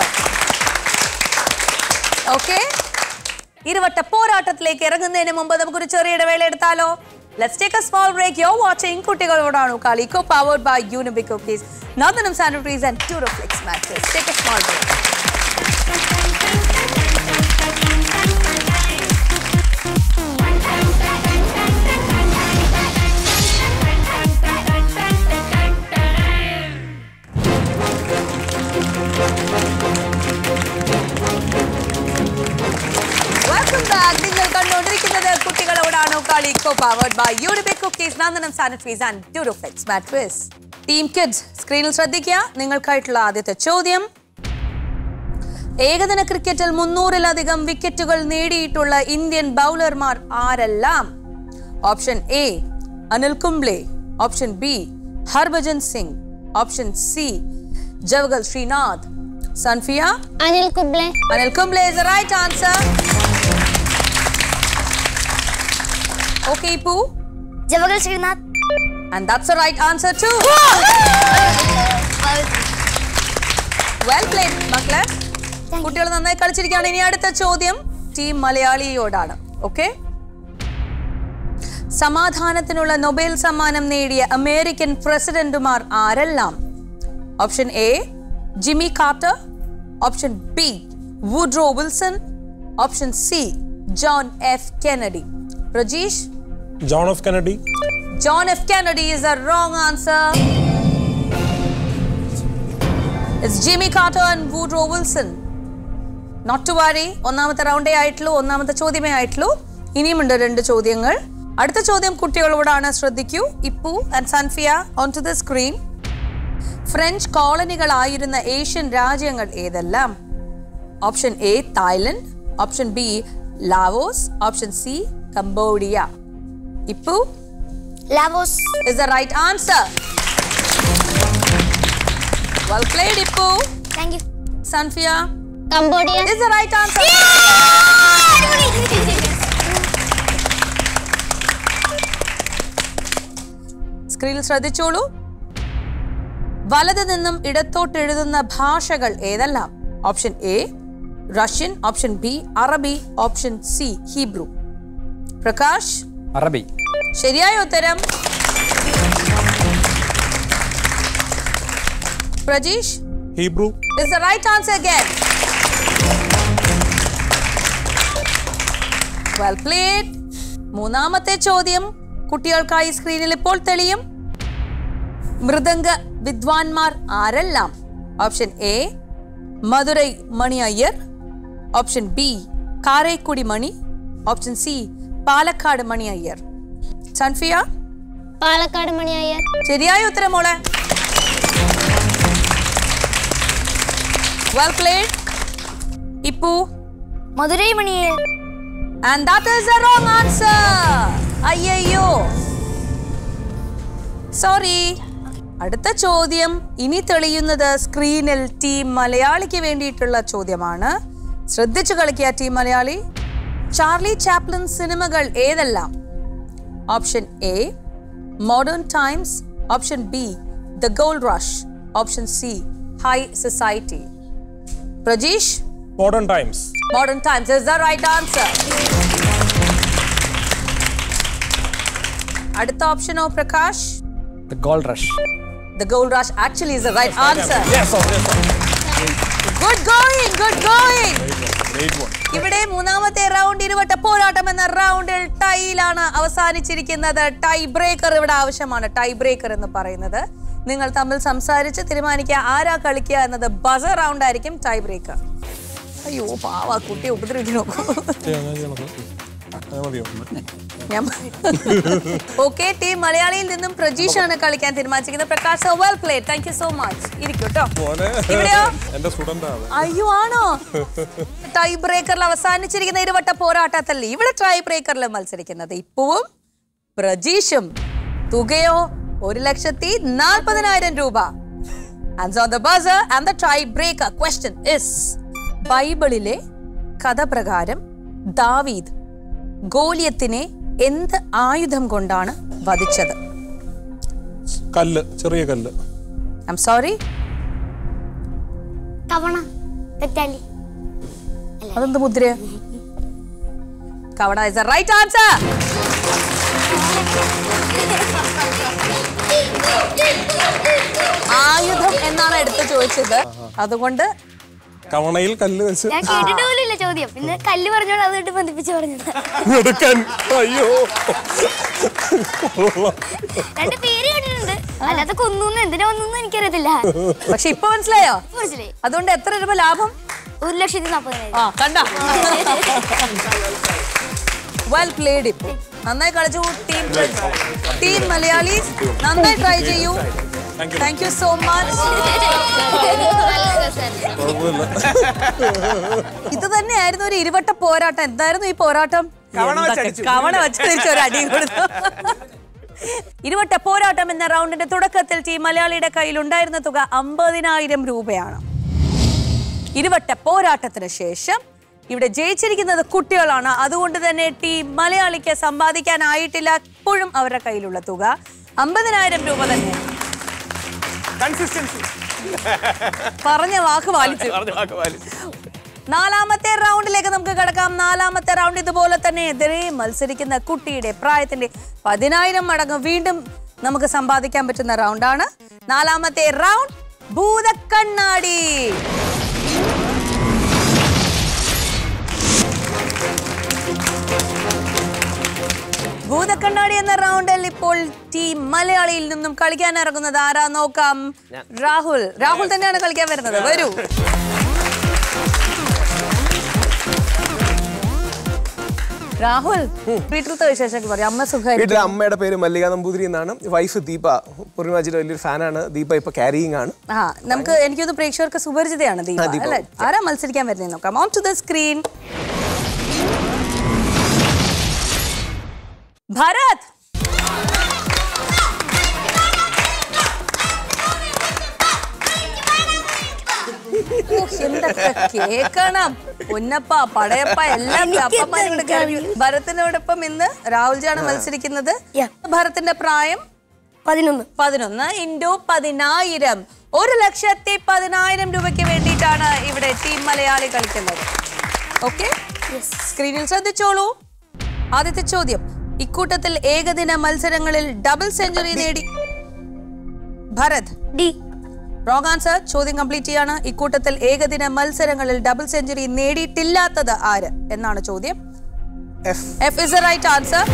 ഓക്കെ ഇരുവട്ട പോരാട്ടത്തിലേക്ക് ഇറങ്ങുന്നതിന് മുമ്പ് നമുക്കൊരു ചെറിയ ഇടവേള എടുത്താലോ let's take a small break you're watching കുട്ടികളോടാണ് കളി co powered by Unibic cookies Nandanam sanitaries and Duroflex mattresses take a small break welcome back നിങ്ങൾ കണ്ടുകൊണ്ടിരിക്കുന്നത് കുട്ടികളോടാണോ കളി co powered by Unibic cookies Nandanam sanitaries and Duroflex mattress team kids സ്ക്രീനിൽ ശ്രദ്ധിക്കുക നിങ്ങൾക്കായിട്ടുള്ള ആദ്യത്തെ ചോദ്യം ഏകദിന ക്രിക്കറ്റിൽ മുന്നൂറിലധികം വിക്കറ്റുകൾ നേടിയിട്ടുള്ള ഇന്ത്യൻ ബൗളർമാർ ആരെല്ലാം option A Anil Kumble option B Harbhajan Singh option C Javagal Srinath Sanfia Anil Kumble Anil Kumble is the right answer. Okay, Poo. Javagal Srinath And that's the right answer too. well played, മക്കളെ കുട്ടികൾ നന്നായി കളിച്ചിരിക്കുകയാണ് ഇനി അടുത്ത ചോദ്യം ടീം മലയാളിയോടാണ് ഓക്കെ സമാധാനത്തിനുള്ള നൊബേൽ സമ്മാനം നേടിയ അമേരിക്കൻ പ്രസിഡന്റുമാർ ആരെല്ലാം option A Jimmy Carter option B Woodrow Wilson option C John F Kennedy Prajeesh John of Kennedy John F. Kennedy is a wrong answer. It's Jimmy Carter and Woodrow Wilson. Not to worry. ഒന്നാമത്തെ റൗണ്ടേ ആയിട്ടുള്ളൂ ഒന്നാമത്തെ ചോദ്യമേ ആയിട്ടുള്ളൂ ഇനിയുമുണ്ട് രണ്ട് ചോദ്യങ്ങൾ അടുത്ത ചോദ്യം കുട്ടികളോടാണ് ശ്രദ്ധിക്കൂ Ippu and Sanfia on to the screen French കോളനികളായിരുന്ന ഏഷ്യൻ രാജ്യങ്ങൾ ഏതെല്ലാം option A Thailand option B Laos option C Cambodia Ippu Laos is the right answer. Well played, Ippu. Thank you Sanfia Cambodia is the right answer. സ്ക്രീനിൽ ശ്രദ്ധിച്ചോളൂ വലത് നിന്നും ഇടത്തോട്ട് എഴുതുന്ന ഭാഷകൾ ഏതെല്ലാം option A Russian option B അറബി ഓപ്ഷൻ സി ഹീബ്രു പ്രകാശ് അറബി ശരിയായ ഉത്തരം Prajeesh Hebrew is the right answer again. Well played. മൂന്നാമത്തെ ചോദ്യം കുട്ടികൾക്കായി സ്ക്രീനിൽ ഇപ്പോൾ തെളിയും മൃദംഗ വിദ്വാൻമാർ ആരെല്ലാം option A Madurai Mani Iyer option B Karaikudi Mani option C Palakkad Mani Iyer Sanfia Palakkad Mani Iyer ശരിയായ ഉത്തരം മോളെ well played Ippu Madurai Mani Iyer and that is a wrong answer അയ്യോ സോറി അടുത്ത ചോദ്യം ഇനി തെളിയുന്നത് സ്ക്രീനിൽ ടീം മലയാളിക്ക് വേണ്ടിയിട്ടുള്ള ചോദ്യമാണ് ശ്രദ്ധിച്ചു കളിക്കുക ടീം മലയാളി ചാർലി ചാപ്ലിൻ സിനിമകൾ ഏതെല്ലാം option A modern times option B the gold rush option C high society Prajeesh modern times Modern times is the right answer. അടുത്ത ഓപ്ഷനോ Prakash the gold rush The gold rush actually is the right answer. Yes, sir. Yes, sir. Good going, good going. Great one. ഇവിടെ മൂന്നാമത്തെ round ഇരുവട്ട പോരാട്ടം എന്ന റൗണ്ടിൽ ടൈയിലാണ് അവസാനിച്ചിരിക്കുന്നത് tie breaker ഇവിടെ ആവശ്യമാണ് tie breaker എന്ന് പറയുന്നത് നിങ്ങൾ തമ്മിൽ സംസാരിച്ച് തീരുമാനിക്കുക ആരാ കളിക്കുക എന്നത് ബസർ റൗണ്ട് ആയിരിക്കും ടൈ ബ്രേക്കർ അയ്യോ പാവ കുട്ടി ഉപദ്രവിക്കണോ ചെയ്യാം, ഞാൻ ചെയ്യണത്. അത് മതിയോ ഞാൻ ഓക്കെ ടീം മലയാളിയിൽ നിന്നും പ്രജീഷ് ആണ് കളിക്കാൻ തീരുമാനിച്ചിരിക്കുന്നത് Prakash well play thank you so much ഇരിക്കും കേട്ടോ മോനെ ഇവിടെയോ എന്റെ സ്റ്റുഡന്റ് ആണ് അയ്യോ ആണോ ടൈ ബ്രേക്കറിൽ അവസാനിച്ചിരിക്കുന്ന ഇരുവട്ട പോരാട്ടത്തല്ലേ ഇവിടെ ടൈ ബ്രേക്കറിൽ മത്സരിക്കുന്നത് ഇപ്പവും പ്രജീഷും തുകയോ ഒരു ലക്ഷത്തി നാൽപ്പതിനായിരം രൂപ and on the buzzer and the tie breaker question is ബൈബിളിലെ കഥ പ്രകാരം ദാവീദ് ഗോലിയത്തിനെ എന്ത് ആയുധം കൊണ്ടാണ് വധിച്ചത് കല്ല് ചെറിയ കല്ല് ഐ എം സോറി കവണ തെറ്റാലി അതെന്ത് മുദ്ര കവണ ഇസ് റൈറ്റ് ആൻസർ ആയുധം എന്നാണ് എടുത്ത് ചോദിച്ചത് അതുകൊണ്ട് കവണയിൽ കല്ല് വെച്ച് ഞാൻ കേട്ടിട്ട് പോലും ഇല്ല ചോദ്യം പിന്നെ കല്ല് പറഞ്ഞോണ്ട് അതുകൊണ്ട് ബന്ധിപ്പിച്ച് പറഞ്ഞത് എടുക്കാൻ അയ്യോ രണ്ട് പേര് കേട്ടിട്ടുണ്ട് അല്ലാതെ കൊന്നു എന്തിനാ കൊന്നു എനിക്കറിയത്തില്ല പക്ഷെ ഇപ്പൊ മനസ്സിലായോ മനസ്സിലായി അതുകൊണ്ട് എത്ര രൂപ ലാഭം ഒരു ലക്ഷത്തി നാപ്പതിനായിരം ആ കണ്ട വെൽ പ്ലേഡ് ഇപ്പൊ നന്നായി കളിച്ചു ടീം ടീം മലയാളീസ് നന്നായി ട്രൈ ചെയ്യൂ താങ്ക് യു സോ മച്ച് കുഴപ്പമില്ല ഇത് തന്നെയായിരുന്നു ഒരു ഇരുവട്ട പോരാട്ടം എന്തായിരുന്നു ഈ പോരാട്ടം കവണ എന്തൊക്കെ വെച്ചടിച്ചു. കവണ വെച്ചടിച്ച ഒരു അടി കൊടുത്തു ഇരുവട്ട പോരാട്ടം എന്ന റൗണ്ടിന്റെ തുടക്കത്തിൽ ടീം മലയാളിയുടെ കയ്യിൽ ഉണ്ടായിരുന്ന തുക അമ്പതിനായിരം രൂപയാണ് ഇരുവട്ട പോരാട്ടത്തിന് ശേഷം ഇവിടെ ജയിച്ചിരിക്കുന്നത് കുട്ടികളാണ് അതുകൊണ്ട് തന്നെ ടീം മലയാളിക്ക് സമ്പാദിക്കാനായിട്ടില്ല ഇപ്പോഴും അവരുടെ കയ്യിലുള്ള തുക അമ്പതിനായിരം രൂപ തന്നെ കൺസിസ്റ്റൻസി പറഞ്ഞ വാക്ക് പാലിച്ചു നാലാമത്തെ റൗണ്ടിലേക്ക് നമുക്ക് കിടക്കാം നാലാമത്തെ റൗണ്ട് ഇതുപോലെ തന്നെ എതിരെ മത്സരിക്കുന്ന കുട്ടിയുടെ പ്രായത്തിന്റെ പതിനായിരം മടങ്ങ് വീണ്ടും നമുക്ക് സമ്പാദിക്കാൻ പറ്റുന്ന റൗണ്ടാണ് നാലാമത്തെ റൗണ്ട് ഭൂതക്കണ്ണാടി ഭൂതക്കണ്ണാടി എന്ന റൗണ്ടിൽ ഇപ്പോൾ ടീം മലയാളിയിൽ നിന്നും കളിക്കാൻ ഇറങ്ങുന്നത് ആരാ നോക്കാം രാഹുൽ രാഹുൽ തന്നെയാണ് കളിക്കാൻ വരുന്നത് വരൂ രാഹുൽ വീട്ടിലത്തെ വിശേഷമൊക്കെ പറയും അമ്മ സുഖമായിരിക്കും വീട്ടിലെ അമ്മയുടെ പേര് മല്ലിക നമ്പൂതിരി എന്നാണ് വൈഫ് ദീപ പൂർണിമാജിയുടെ വലിയൊരു ഫാനാണ് ദീപ ഇപ്പൊ ക്യാരിയിങ് ആണ് ആ നമുക്ക് എനിക്കൊന്ന് പ്രേക്ഷകർക്ക് സുപരിചിതയാണ് ദീപ ആ, ദീപ. അല്ലെ ആരാ മത്സരിക്കാൻ വരുന്നത് നോക്കാം on to the screen Bharath ഓ, എന്തൊക്കെ കേക്കണം പൊന്നപ്പ പടയപ്പ എല്ലാം അപ്പന്മാരും കൂടെ കഴിഞ്ഞു. ഭരത്തിനോടൊപ്പം ഇന്ന് രാഹുൽജിയാണ് മത്സരിക്കുന്നത് ഭരത്തിന്റെ പ്രായം പതിനൊന്ന് പതിനൊന്ന് ഇൻഡു പതിനായിരം ഒരു ലക്ഷത്തി പതിനായിരം രൂപയ്ക്ക് വേണ്ടിയിട്ടാണ് ഇവിടെ ടീം മലയാളി കളിക്കുന്നത് ഓക്കെ സ്ക്രീനിൽ ശ്രദ്ധിച്ചോളൂ ആദ്യത്തെ ചോദ്യം ഇക്കൂട്ടത്തിൽ ഏകദിന മത്സരങ്ങളിൽ ഡബിൾ സെഞ്ചുറി നേടി ഭരത് ഡി റോങ് ആൻസർ ചോദ്യം കംപ്ലീറ്റ് ചെയ്യാണ് ഇക്കൂട്ടത്തിൽ ഏകദിന മത്സരങ്ങളിൽ ഡബിൾ സെഞ്ചുറി നേടിയിട്ടില്ലാത്തത് ആര് എന്നാണ് ചോദ്യം എഫ് ഇസ് റൈറ്റ് ആൻസർ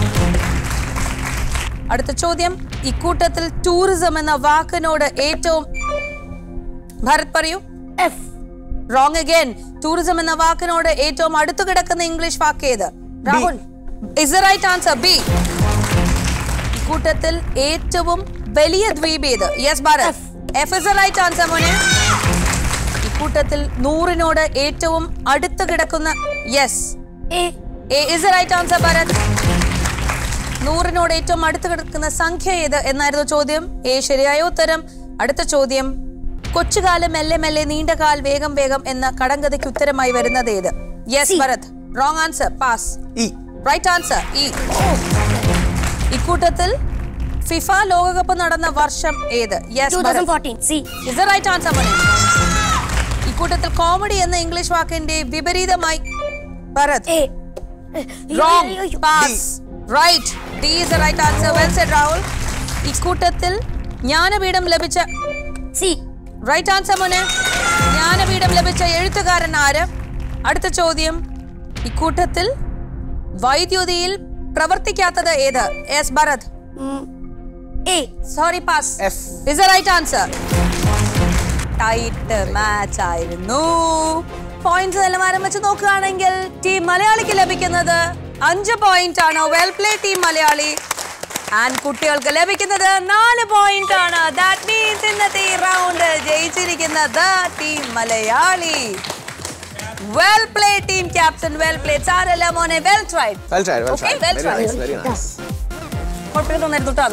അടുത്ത ചോദ്യം ഇക്കൂട്ടത്തിൽ ടൂറിസം എന്ന വാക്കിനോട് ഏറ്റവും ഭരത് പറയൂ എഫ് റോങ് അഗൈൻ ടൂറിസം എന്ന വാക്കിനോട് ഏറ്റവും അടുത്തു കിടക്കുന്ന ഇംഗ്ലീഷ് വാക്ക് ഏത് Rahul is right answer B ഇക്കൂട്ടത്തിൽ ഏറ്റവും വലിയ ദ്വീപ് ഏത് yes Bharath F is right answer മോനെ ഇക്കൂട്ടത്തിൽ നൂറിനോട് ഏറ്റവും അടുത്ത് കിടക്കുന്ന yes A is right answer Bharath നൂറിനോട് ഏറ്റവും അടുത്ത് കിടക്കുന്ന സംഖ്യ ഏത് എന്നായിരുന്നു ചോദ്യം എ ശരിയായ ഉത്തരം അടുത്ത ചോദ്യം കൊച്ചുകാല് മെല്ലെ മെല്ലെ നീണ്ട കാൽ വേഗം വേഗം എന്ന കടങ്കഥയ്ക്ക് ഉത്തരമായി വരുന്നത് ഏത് yes Bharath wrong answer pass E right answer E ഇക്കൂട്ടത്തിൽ ഫിഫ ലോകകപ്പ് നടന്ന വർഷം ഏത് യെസ് ഇസ് റൈറ്റ് ആൻസർ മോനെ ഇക്കൂട്ടത്തിൽ കോമഡി എന്ന ഇംഗ്ലീഷ് വാക്കിന്റെ വിപരീതമായി Bharath wrong pass right D is right answer well said Rahul ഇക്കൂട്ടത്തിൽ ജ്ഞാനപീഠം ലഭിച്ച സി റൈറ്റ് ആൻസർ മോനെ ജ്ഞാനപീഠം ലഭിച്ച എഴുത്തുകാരൻ ആര് അടുത്ത ചോദ്യം ഇക്കൂട്ടത്തിൽ വൈദ്യുതിയിൽ പ്രവർത്തിക്കാത്തത് ഏത് yes Bharath A sorry pass F is right answer tight match ആയിരുന്നു പോയിന്റ്സ് നിലവാരം വെച്ച് നോക്കുകയാണെങ്കിൽ ടീം മലയാളിക്ക് ലഭിക്കുന്നത് അഞ്ച് പോയിന്റ് ആണ് well play team Malayali and കുട്ടികൾക്ക് ലഭിക്കുന്നത് നാല് പോയിന്റ് ആണ് ദാറ്റ് മീൻസ് ഇന്നത്തെ ഈ റൗണ്ട് ജയിച്ചിരിക്കുന്നത് team Malayali well play team captain well play സാരല്ല മോനെ well tried well tried well Okay, tried well very tried. Nice very nice കുഴപ്പമില്ല തോന്നരുതുട്ടാണ്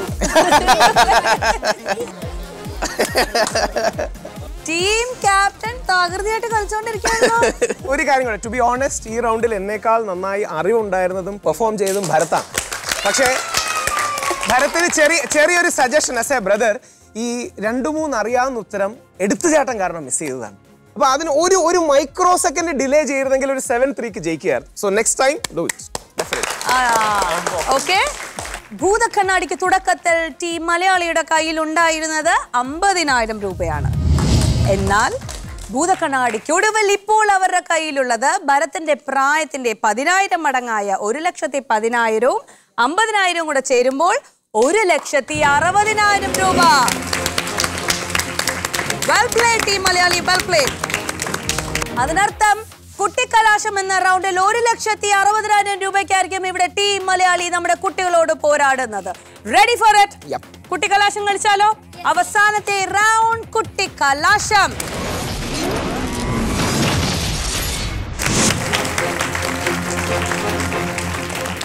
ടീം ക്യാപ്റ്റൻ തകൃതിയായിട്ട് കളിച്ചോണ്ടിരിക്കുകയാണല്ലോ ഒരു കാര്യം കൂടെ ടു ബി ഓണസ്റ്റ് ഈ റൗണ്ടിൽ എന്നേക്കാൾ നന്നായി അറിവുണ്ടായിരുന്നതും പെർഫോം ചെയ്തതും ഭരത്താണ് പക്ഷേ ഭരത്തിന് ചെറിയ ചെറിയൊരു സജഷൻ എസ് എ ബ്രദർ ഈ രണ്ടു മൂന്ന് അറിയാവുന്ന ഉത്തരം എടുത്തുചാട്ടം കാരണം മിസ് ചെയ്തതാണ് അപ്പൊ അതിന് ഒരു ഒരു മൈക്രോ സെക്കൻഡ് ഡിലേ ചെയ്തിരുന്നെങ്കിൽ ഒരു സെവൻ ത്രീക്ക് ജയിക്കുകയായിരുന്നു so next time do it okay ഭൂതക്കണ്ണാടിക്ക് തുടക്കത്തിൽ ടീം മലയാളിയുടെ കയ്യിൽ ഉണ്ടായിരുന്നത് അമ്പതിനായിരം രൂപയാണ് എന്നാൽ ഭൂതക്കണ്ണാടിക്ക് ഒടുവിൽ ഇപ്പോൾ അവരുടെ കയ്യിലുള്ളത് ഭരത്തിന്റെ പ്രായത്തിന്റെ പതിനായിരം മടങ്ങായ ഒരു ലക്ഷത്തി പതിനായിരവും അമ്പതിനായിരവും കൂടെ ചേരുമ്പോൾ ഒരു ലക്ഷത്തി അറുപതിനായിരം രൂപ well play team Malayali well play അതിനർത്ഥം കുട്ടിക്കലാശം എന്ന റൗണ്ടിൽ ഒരു ലക്ഷത്തി അറുപതിനായിരം രൂപയ്ക്കായിരിക്കും ഇവിടെ ടീം മലയാളി നമ്മുടെ കുട്ടികളോട് പോരാടുന്നത് റെഡി ഫോർ ഇറ്റ് കുട്ടിക്കലാശം കളിച്ചാലോ അവസാനത്തെ റൗണ്ട് കുട്ടിക്കലാശം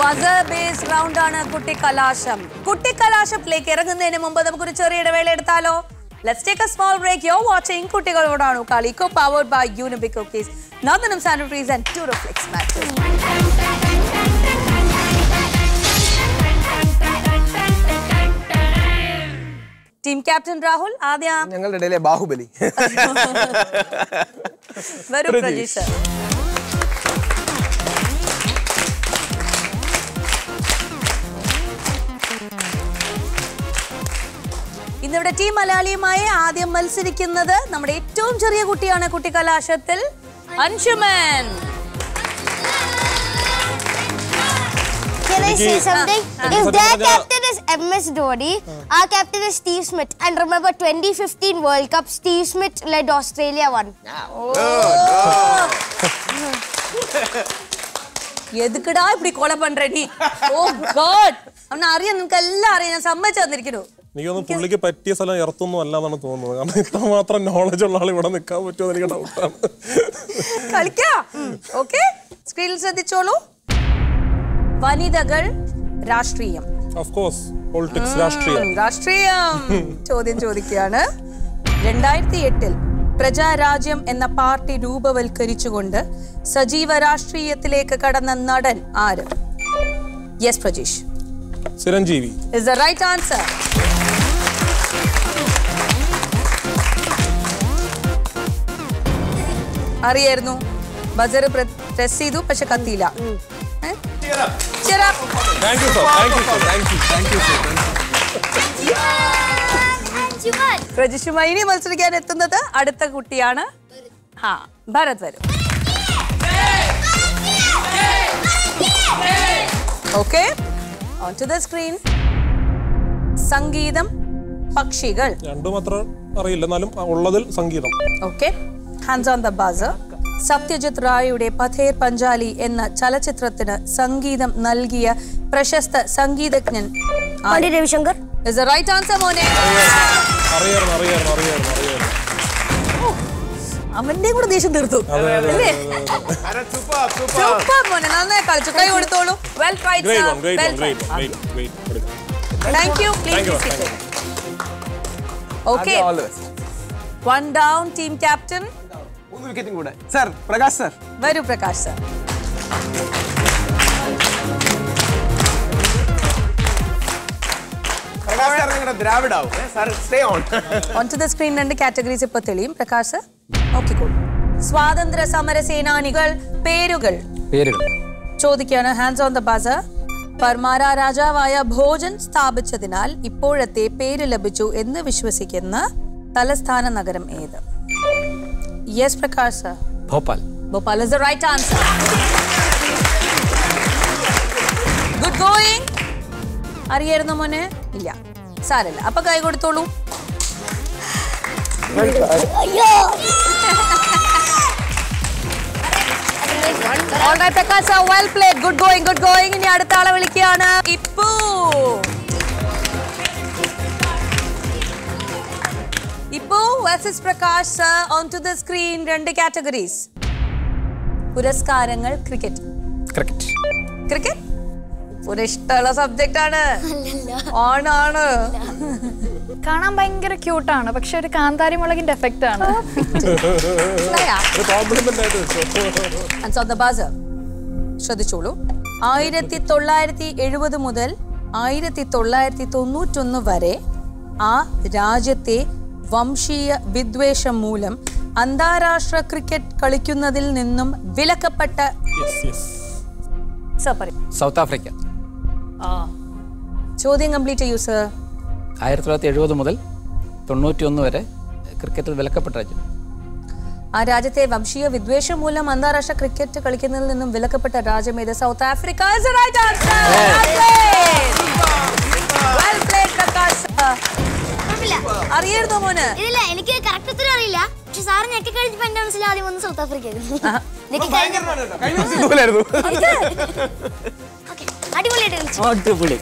ബസർ ബേസ്ഡ് റൗണ്ട് ആണ് കുട്ടിക്കലാശം കുട്ടിക്കലാശത്തിലേക്ക് ഇറങ്ങുന്നതിന് മുമ്പ് നമുക്കൊരു ചെറിയ ഇടവേള എടുത്താലോ let's take a small break you're watching കുട്ടികളോടാണ് കളി co powered by Unibic cookies Nandanam sanitaries and to Reflex matches team captain Rahul ആദ്യ ഞങ്ങളുടെ ഇടയിലെ ബാഹുബലി വരൂ പ്രജീഷ്. പ്രജീഷ് sir. ഇന്നിവിടെ ടീം മലയാളിയുമായി ആദ്യം മത്സരിക്കുന്നത് നമ്മുടെ ഏറ്റവും ചെറിയ കുട്ടിയാണ് കുട്ടിക്കലാശത്തിൽ അൻഷുമൻ Can I say Vicky. something? Ah, ah. If Sorry, their Raja. captain is MS Dhoni, our captain is Steve Smith. And remember 2015 World Cup, Steve Smith led Australia won. എതുക്കടാ இப்படி கொலை பண்ற நீ ഓ ഗോഡ് അവനെ അറിയാം നിനക്ക് എല്ലാം അറിയാം ഞാൻ സമ്മതിച്ചു തന്നിരിക്കുന്നു എനിക്കൊന്നും പുള്ളിക്ക് പറ്റിയ സ്ഥലം ഇറത്തൊന്നും അല്ല എന്നാണ് തോന്നുന്നത് കാരണം ഇത്രമാത്രം നോളജ് ഉള്ള ആൾ ഇവിടെ നിൽക്കാൻ പറ്റുമോ എന്ന് എനിക്ക് ഡൗട്ടാണ് കളിക്കാം ഓക്കെ സ്ക്രീനിൽ ശ്രദ്ധിച്ചോളൂ വനിതകൾ രാഷ്ട്രീയം ഓഫ് കോഴ്സ് പൊളിറ്റിക്സ് രാഷ്ട്രീയം ഉം, രാഷ്ട്രീയം ചോദ്യം ചോദിക്കുകയാണ് രണ്ടായിരത്തി എട്ടിൽ പ്രജാരാജ്യം എന്ന പാർട്ടി രൂപവൽക്കരിച്ചുകൊണ്ട് സജീവ രാഷ്ട്രീയത്തിലേക്ക് കടന്ന നടൻ ആര് yes Prajeesh Chiranjeevi is the right answer അറിയായിരുന്നു ബസർ പ്രസ് ചെയ്തു പക്ഷെ കത്തിയില്ല ഏ? Cheer up. Thank you sir thank you sir thank you thank you sir പ്രജിഷുമായി ഇനി മത്സരിക്കാൻ എത്തുന്നത് അടുത്ത കുട്ടിയാണ് ഹാ ഭരത് വരും okay on to the screen സംഗീതം പക്ഷികൾ രണ്ടും അത്ര അറിയില്ല എന്നാലും ഉള്ളതിൽ സംഗീതം okay hands on the buzzer Satyajit റായിയുടെ പഥേർ പഞ്ചാലി എന്ന ചലച്ചിത്രത്തിന് സംഗീതം നൽകിയ പ്രശസ്ത സംഗീതജ്ഞൻ Ravi Shankar is the right answer മോനെ അറിയായിരുന്നു അറിയായിരുന്നു അറിയായിരുന്നു അറിയായിരുന്നു അവന്റെ കൂടെ ദേഷ്യം തീർത്തു അതെ, അതെ, അല്ലേ അതെ, സൂപ്പർ മോനെ നന്നായി കളിച്ചു കൈ കൊടുത്തോളൂ well tried great sir won great well won great won great great thank you thank you please thank you okay all the best one down team captain മൂന്ന് വിക്കറ്റും കൂടെ സർ പ്രകാശ് സർ വരൂ പ്രകാശ് സർ പ്രകാശ് സർ നിങ്ങളുടെ ദ്രാവിഡാവും sir stay on on to the screen രണ്ട് categories ഇപ്പൊ തെളിയും പ്രകാശ് നോക്കിക്കോളൂ സ്വാതന്ത്ര്യ സമര സേനാനികൾ പേരുകൾ പേരുകൾ ചോദിക്കുകയാണ് hands on the buzzer Paramara രാജാവായ ഭോജൻ സ്ഥാപിച്ചതിനാൽ ഇപ്പോഴത്തെ പേര് ലഭിച്ചു എന്ന് വിശ്വസിക്കുന്ന തലസ്ഥാന നഗരം ഏത് yes Prakash sir Bhopal Bhopal is the right answer good going അറിയായിരുന്നു മോനെ ഇല്ല സാരല്ല അപ്പൊ കൈ കൊടുത്തോളൂ All right, Prakash sir, well played. Good going, good going. ഇനി അടുത്ത ആളെ വിളിക്കുകയാണ് Ippu Ippu versus Prakash sir on to the screen രണ്ട് കാറ്റഗറീസ് പുരസ്കാരങ്ങൾ ക്രിക്കറ്റ് ക്രിക്കറ്റ് ക്രിക്കറ്റ് ഒരു ഇഷ്ടമുള്ള സബ്ജക്റ്റ് ആണ് ഓണാണ് കാണാൻ ഭയങ്കര ക്യൂട്ടാണ് പക്ഷെ ഒരു കാന്താരി മുളകിന്റെ എഫക്റ്റ് ആണ് ഒരു കോംപ്ലിമെന്റ് ആയിട്ട് വെച്ചോ And so the buzzer. ശ്രദ്ധിച്ചോളൂ ആയിരത്തി തൊള്ളായിരത്തി എഴുപത് മുതൽ ആയിരത്തി തൊള്ളായിരത്തി തൊണ്ണൂറ്റൊന്ന് വരെ ആ രാജ്യത്തെ വംശീയ വിദ്വേഷം മൂലം അന്താരാഷ്ട്ര ക്രിക്കറ്റ് കളിക്കുന്നതിൽ നിന്നും വിലക്കപ്പെട്ട യെസ് യെസ് സർ പറയൂ സൗത്ത് ആഫ്രിക്ക ചോദ്യം കംപ്ലീറ്റ് ചെയ്യൂ സർ ആയിരത്തി തൊള്ളായിരത്തി എഴുപത് മുതൽ തൊണ്ണൂറ്റി ഒന്ന് വരെ ക്രിക്കറ്റിൽ വിലക്കപ്പെട്ട രാജ്യം ആ രാജ്യത്തെ വംശീയ വിദ്വേഷം മൂലം അന്താരാഷ്ട്ര ക്രിക്കറ്റ് കളിക്കുന്നതിൽ നിന്നും വിലക്കപ്പെട്ട രാജ്യം ഏത് South Africa is the right answer. Well played. Well played, Prakash sir. അറിയായിരുന്നോ മോന് ഇല്ല എനിക്ക് കറക്റ്റ് ഉത്തരം അറിയില്ല പക്ഷെ സാറ് ഞെക്കി കഴിഞ്ഞപ്പോ എന്റെ മനസ്സിൽ ആദ്യം വന്ന് സൗത്ത് ആഫ്രിക്ക ഇതുപോലായിരുന്നു അടിപൊളിയായിട്ട് കളിച്ചു അടിപൊളി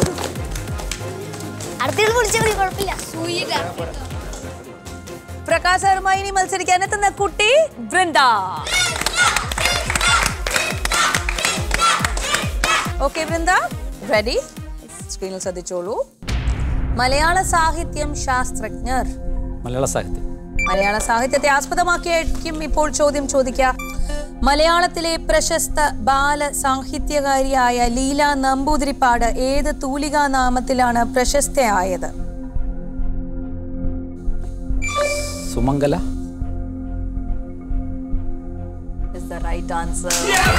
അടുത്ത വിളിച്ചാൽ മതി കുഴപ്പമില്ല പ്രകാശ് സാറുമായി ഇനി മത്സരിക്കാൻ എത്തുന്ന കുട്ടി വൃന്ദ ഓക്കെ വൃന്ദ റെഡി സ്ക്രീനിൽ ശ്രദ്ധിച്ചോളൂ മലയാള സാഹിത്യം ശാസ്ത്രജ്ഞർ മലയാള സാഹിത്യം മലയാള സാഹിത്യത്തെ ആസ്പദമാക്കിയായിരിക്കും ഇപ്പോൾ ചോദ്യം ചോദിക്കുക മലയാളത്തിലെ പ്രശസ്ത ബാല സാഹിത്യകാരിയായ ലീല നമ്പൂതിരിപ്പാട് ഏത് തൂലികാ നാമത്തിലാണ് പ്രശസ്തയായത് സുമംഗല is the right answer.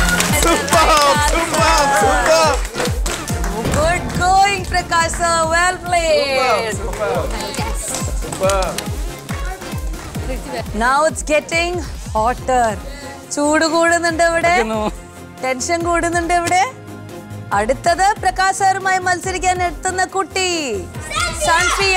Good going, Prakash sir. Well played. Now it's getting hotter. ചൂട് കൂടുന്നുണ്ട് ഇവിടെ ടെൻഷൻ കൂടുന്നുണ്ട് ഇവിടെ അടുത്തത് പ്രകാശ് സാറുമായി മത്സരിക്കാൻ എത്തുന്ന കുട്ടി സൺഫിയ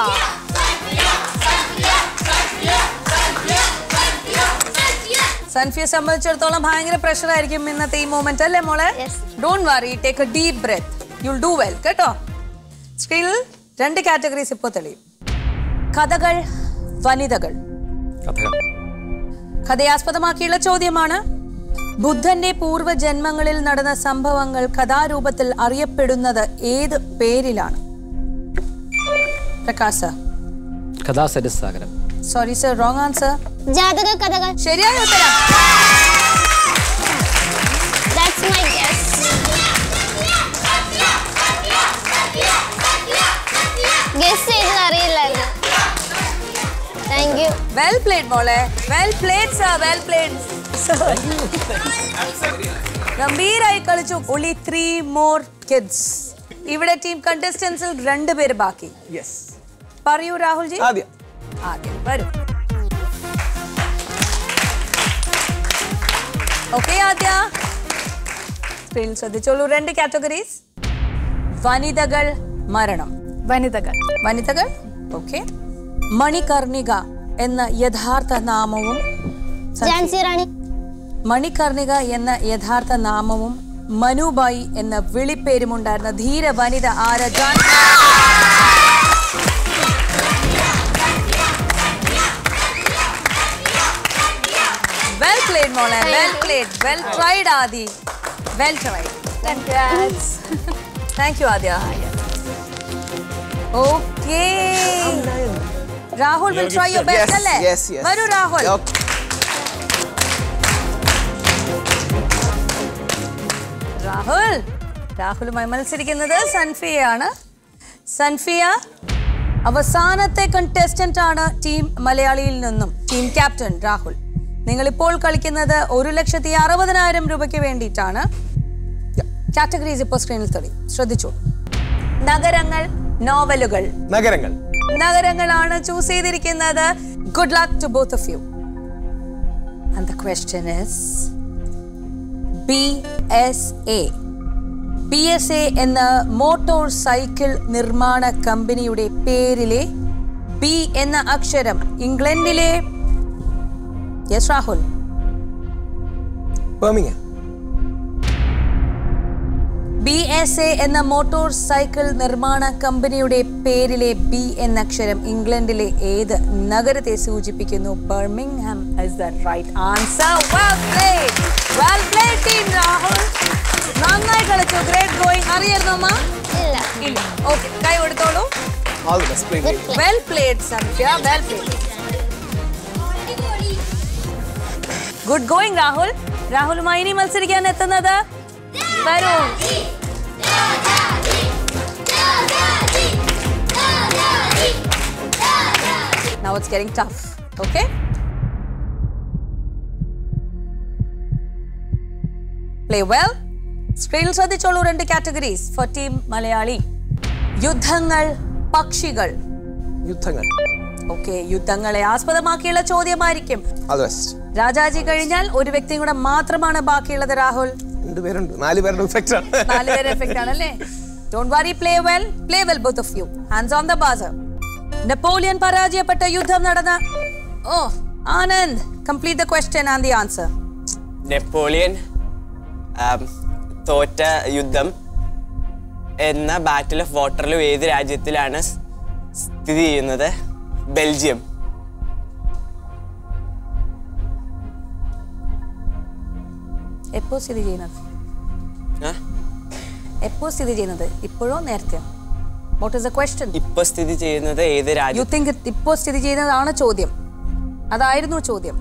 സൺഫിയെ സംബന്ധിച്ചിടത്തോളം ഭയങ്കര പ്രഷർ ആയിരിക്കും ഇന്നത്തെ ഈ മൂമെന്റ് അല്ലേ മോളെ don't worry take a deep breath you'll do well കേട്ടോ സ്ക്രീനിൽ രണ്ട് കാറ്റഗറീസ് ഇപ്പോൾ തെളിയും കഥകൾ വനിതകൾ കഥകൾ കഥയാസ്പദമാക്കിയുള്ള ചോദ്യമാണ് ബുദ്ധന്റെ പൂർവ്വജന്മങ്ങളിൽ നടന്ന സംഭവങ്ങൾ കഥാരൂപത്തിൽ അറിയപ്പെടുന്നത് ഏത് പേരിലാണ് Prakash sir Kathasaritsagaram sorry sir wrong answer Jataka കഥകൾ ശരിയായ ഉത്തരം ദാറ്റ്സ് മൈ ഗസ് ഗസ് ചെയ്തത് അറിയില്ലായിരുന്നു താങ്ക് യു വെൽ പ്ലേഡ് മോളെ well played sir well played ഗംഭീരായി കളിച്ചു ഒളി ത്രീ മോർ കിഡ്സ് ഇവിടെ ടീം കണ്ടസ്റ്റൻസിൽ രണ്ടുപേര് ബാക്കി യെസ് പറയൂ രാഹുൽ ജി ആദ്യം ആദ്യം വരൂ ഓക്കെ ആദ്യ സ്ക്രീനിൽ ശ്രദ്ധിച്ചോളൂ രണ്ട് കാറ്റഗറീസ് വനിതകൾ മരണം വനിതകൾ വനിതകൾ ഓക്കെ മണികർണിക എന്ന യഥാർത്ഥ നാമവും ഝാൻസി റാണി മണികർണിക എന്ന യഥാർത്ഥ നാമവും മനുബായി എന്ന വിളിപ്പേരുമുണ്ടായിരുന്ന ധീര വനിത ആര ജാൻ വെൽ പ്ലേഡ് മോളെ well played well tried Aadi well tried thank you Aadya okay Rahul will try your best Yes, അല്ലേ yes, yes. വരൂ രാഹുൽ Okay. രാഹുൽ രാഹുലുമായി മത്സരിക്കുന്നത് സൻഫിയയാണ് സൻഫിയ അവസാനത്തെ കണ്ടസ്റ്റന്റ് ആണ് ടീം മലയാളിയിൽ നിന്നും ടീം ക്യാപ്റ്റൻ രാഹുൽ നിങ്ങൾ ഇപ്പോൾ കളിക്കുന്നത് ഒരു ലക്ഷത്തി അറുപതിനായിരം രൂപയ്ക്ക് വേണ്ടിയിട്ടാണ് കാറ്റഗറീസ് ഇപ്പോൾ സ്ക്രീനിൽ തെളി ശ്രദ്ധിച്ചു നഗരങ്ങൾ നോവലുകൾ നഗരങ്ങൾ നഗരങ്ങളാണ് ചൂസ് ചെയ്തിരിക്കുന്നത് good luck to both of you and the question is B S A B S A എന്ന മോട്ടോർ സൈക്കിൾ നിർമ്മാണ കമ്പനിയുടെ പേരിലെ ബി എന്ന അക്ഷരം ഇംഗ്ലണ്ടിലെ yes Rahul Birmingham B S A എന്ന മോട്ടോർ സൈക്കിൾ നിർമ്മാണ കമ്പനിയുടെ പേരിലെ ബി എന്ന അക്ഷരം ഇംഗ്ലണ്ടിലെ ഏത് നഗരത്തെ സൂചിപ്പിക്കുന്നു Birmingham is the right answer well played well played team Rahul നന്നായി കളിച്ചു ഗ്രേറ്റ് ഗോയിങ് അറിയായിരുന്നു അമ്മ ഇല്ല ഇല്ല ഓക്കെ കൈ കൊടുത്തോളൂ all the best play well played Sankhya well played good going Rahul രാഹുലുമായി ഇനി മത്സരിക്കാൻ എത്തുന്നത് വരൂ Now it's getting tough. Okay? Play well. സ്ക്രീനിൽ ശ്രദ്ധിച്ചോളൂ രണ്ട് കാറ്റഗറീസ് ഫോർ ടീം മലയാളി യുദ്ധങ്ങൾ പക്ഷികൾ യുദ്ധങ്ങൾ ഓക്കെ യുദ്ധങ്ങളെ ആസ്പദമാക്കിയുള്ള ചോദ്യമായിരിക്കും ഓൾ ദി ബെസ്റ്റ് രാജാജി കഴിഞ്ഞാൽ ഒരു വ്യക്തിയും കൂടെ മാത്രമാണ് ബാക്കിയുള്ളത് രാഹുൽ രണ്ട് പേരുണ്ട് നാല് പേരുടെ ഇഫക്റ്റ് ആണ് നാലുപേരെ എഫക്റ്റ് ആണല്ലേ don't worry play well play well both of you hands on the buzzer Napoleon പരാജയപ്പെട്ട യുദ്ധം നടന്ന ഓ Anand complete the question and the answer Napoleon um, തോറ്റ യുദ്ധം എന്ന ബാറ്റിൽ ഓഫ് വാട്ടർലൂ ഏത് രാജ്യത്തിലാണ് സ് സ്ഥിതി ചെയ്യുന്നത് ബെൽജിയം എപ്പോ സ്ഥിതി ചെയ്യുന്നത് ആ? എപ്പോ സ്ഥിതി ചെയ്യുന്നത് ഇപ്പോഴോ നേരത്തെയോ വാട്ട് ഇസ് ദ ക്വസ്റ്റ്യൻ ഇപ്പൊ സ്ഥിതി ചെയ്യുന്നത് ഏത് യു രാജ്യം തിങ്ക് ഇപ്പോൾ സ്ഥിതി ചെയ്യുന്നതാണ് ചോദ്യം അതായിരുന്നു ചോദ്യം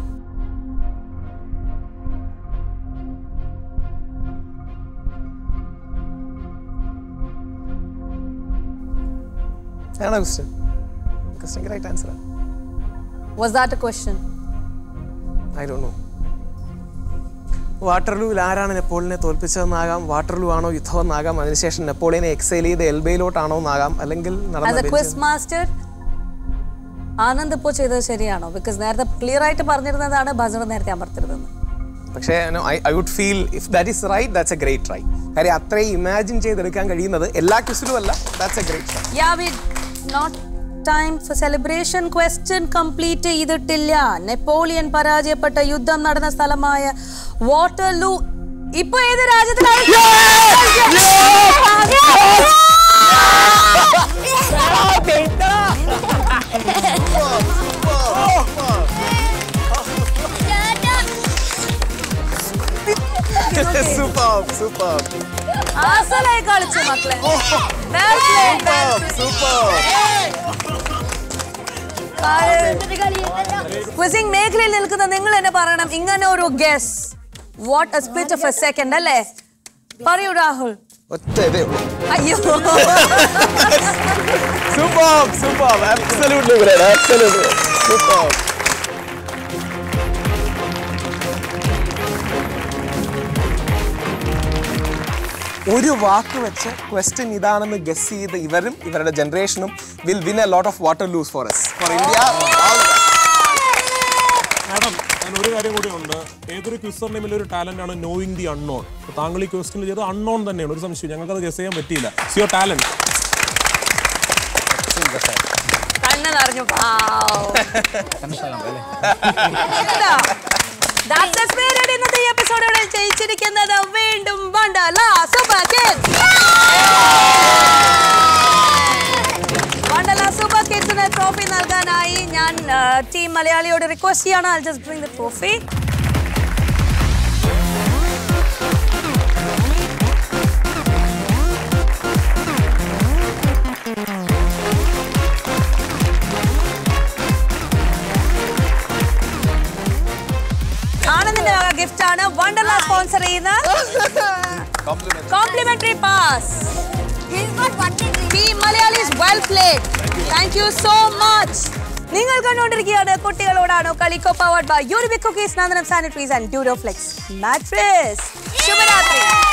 ആണോ question question right answer was that a question I do know വാട്ടർലൂവിൽ ആരാണ് നെപ്പോളിയനെ തോൽപ്പിച്ചതെന്നാകാം വാട്ടർലൂ ആണോ യുദ്ധമെന്നാകാം അതിനുശേഷം നെപ്പോളിയനെ എക്സൈൽ ചെയ്ത് എൽബയിലോട്ടാണോ എന്നാകാം അല്ലെങ്കിൽ ആസ് എ നടന്ന ക്വിസ് മാസ്റ്റർ ആനന്ദ് ഇപ്പോൾ ചെയ്തത് ശരിയാണോ ബിക്കോസ് നേരത്തെ ക്ലിയർ ആയിട്ട് പറഞ്ഞിരുന്നതാണ് ബസർ നേരത്തെ അമർത്തരുതെന്ന് പക്ഷേ I would feel if that is right that's a great try കാര്യം അത്രയും ഇമാജിൻ ചെയ്തെടുക്കാൻ കഴിയുന്നത് എല്ലാ ക്വിസിലും അല്ല that's a great try yeah we not time for celebration question complete ചെയ്തിട്ടില്ല നെപ്പോളിയൻ പരാജയപ്പെട്ട യുദ്ധം നടന്ന സ്ഥലമായ വാട്ടർലൂ ഇപ്പൊ ഏത് രാജ്യത്തിലാണ് സൂപ്പർ സൂപ്പർ ആസലായി കളിച്ചു മക്കളെ Well played, well ക്വിസിംഗ് മേഖലയിൽ നിൽക്കുന്ന നിങ്ങൾ തന്നെ പറയണം ഇങ്ങനെ ഒരു guess what a split of a second അല്ലേ പറയൂ രാഹുൽ ഒറ്റ ഇതേ ഉള്ളൂ അയ്യോ super super absolutely great absolutely super ഒരു വാക്ക് വെച്ച് ക്വസ്റ്റ്യൻ ഇതാണെന്ന് ഗസ് ചെയ്ത് ഇവരും ഇവരുടെ ജനറേഷനും will win a lot of Waterloos for us for India madam ഞാൻ ഒരു കാര്യം കൂടി ഉണ്ട് ഏതൊരു ക്വിസറിന്റെ മേലെ ഒരു ടാലന്റ് ആണ് നോയിങ് ദി അൺനോൺ താങ്കൾ ഈ ക്വസ്റ്റിനിൽ ചെയ്ത് അൺനോൺ തന്നെയാണ് ഒരു സംശയം ഞങ്ങൾക്ക് അത് ഗസ് ചെയ്യാൻ പറ്റിയില്ല സിയോ ടാലന്റ് കണ്ണ് നിറഞ്ഞു പാവം ഇന്നത്തെ ഈ എപ്പിസോഡുകളിൽ ജയിച്ചിരിക്കുന്നത് വീണ്ടും Wonderla super kids Wonderla super കിഡ്സിന് ട്രോഫി നൽകാനായി ഞാൻ ടീം മലയാളിയോട് റിക്വസ്റ്റ് ചെയ്യാണ് I just bring the trophy ആനന്ദിന്റെ വക ഗിഫ്റ്റ് ആണ് വണ്ടർല സ്പോൺസർ ചെയ്യുന്ന complimentary pass team Malayalees well played thank you so much നിങ്ങൾ കണ്ടുകൊണ്ടിരിക്കുകയാണ് കുട്ടികളോടാണോ കളിക്കോ powered by Unibic cookies Nandanam sanitaries and Duroflex mattress ശുഭരാത്രി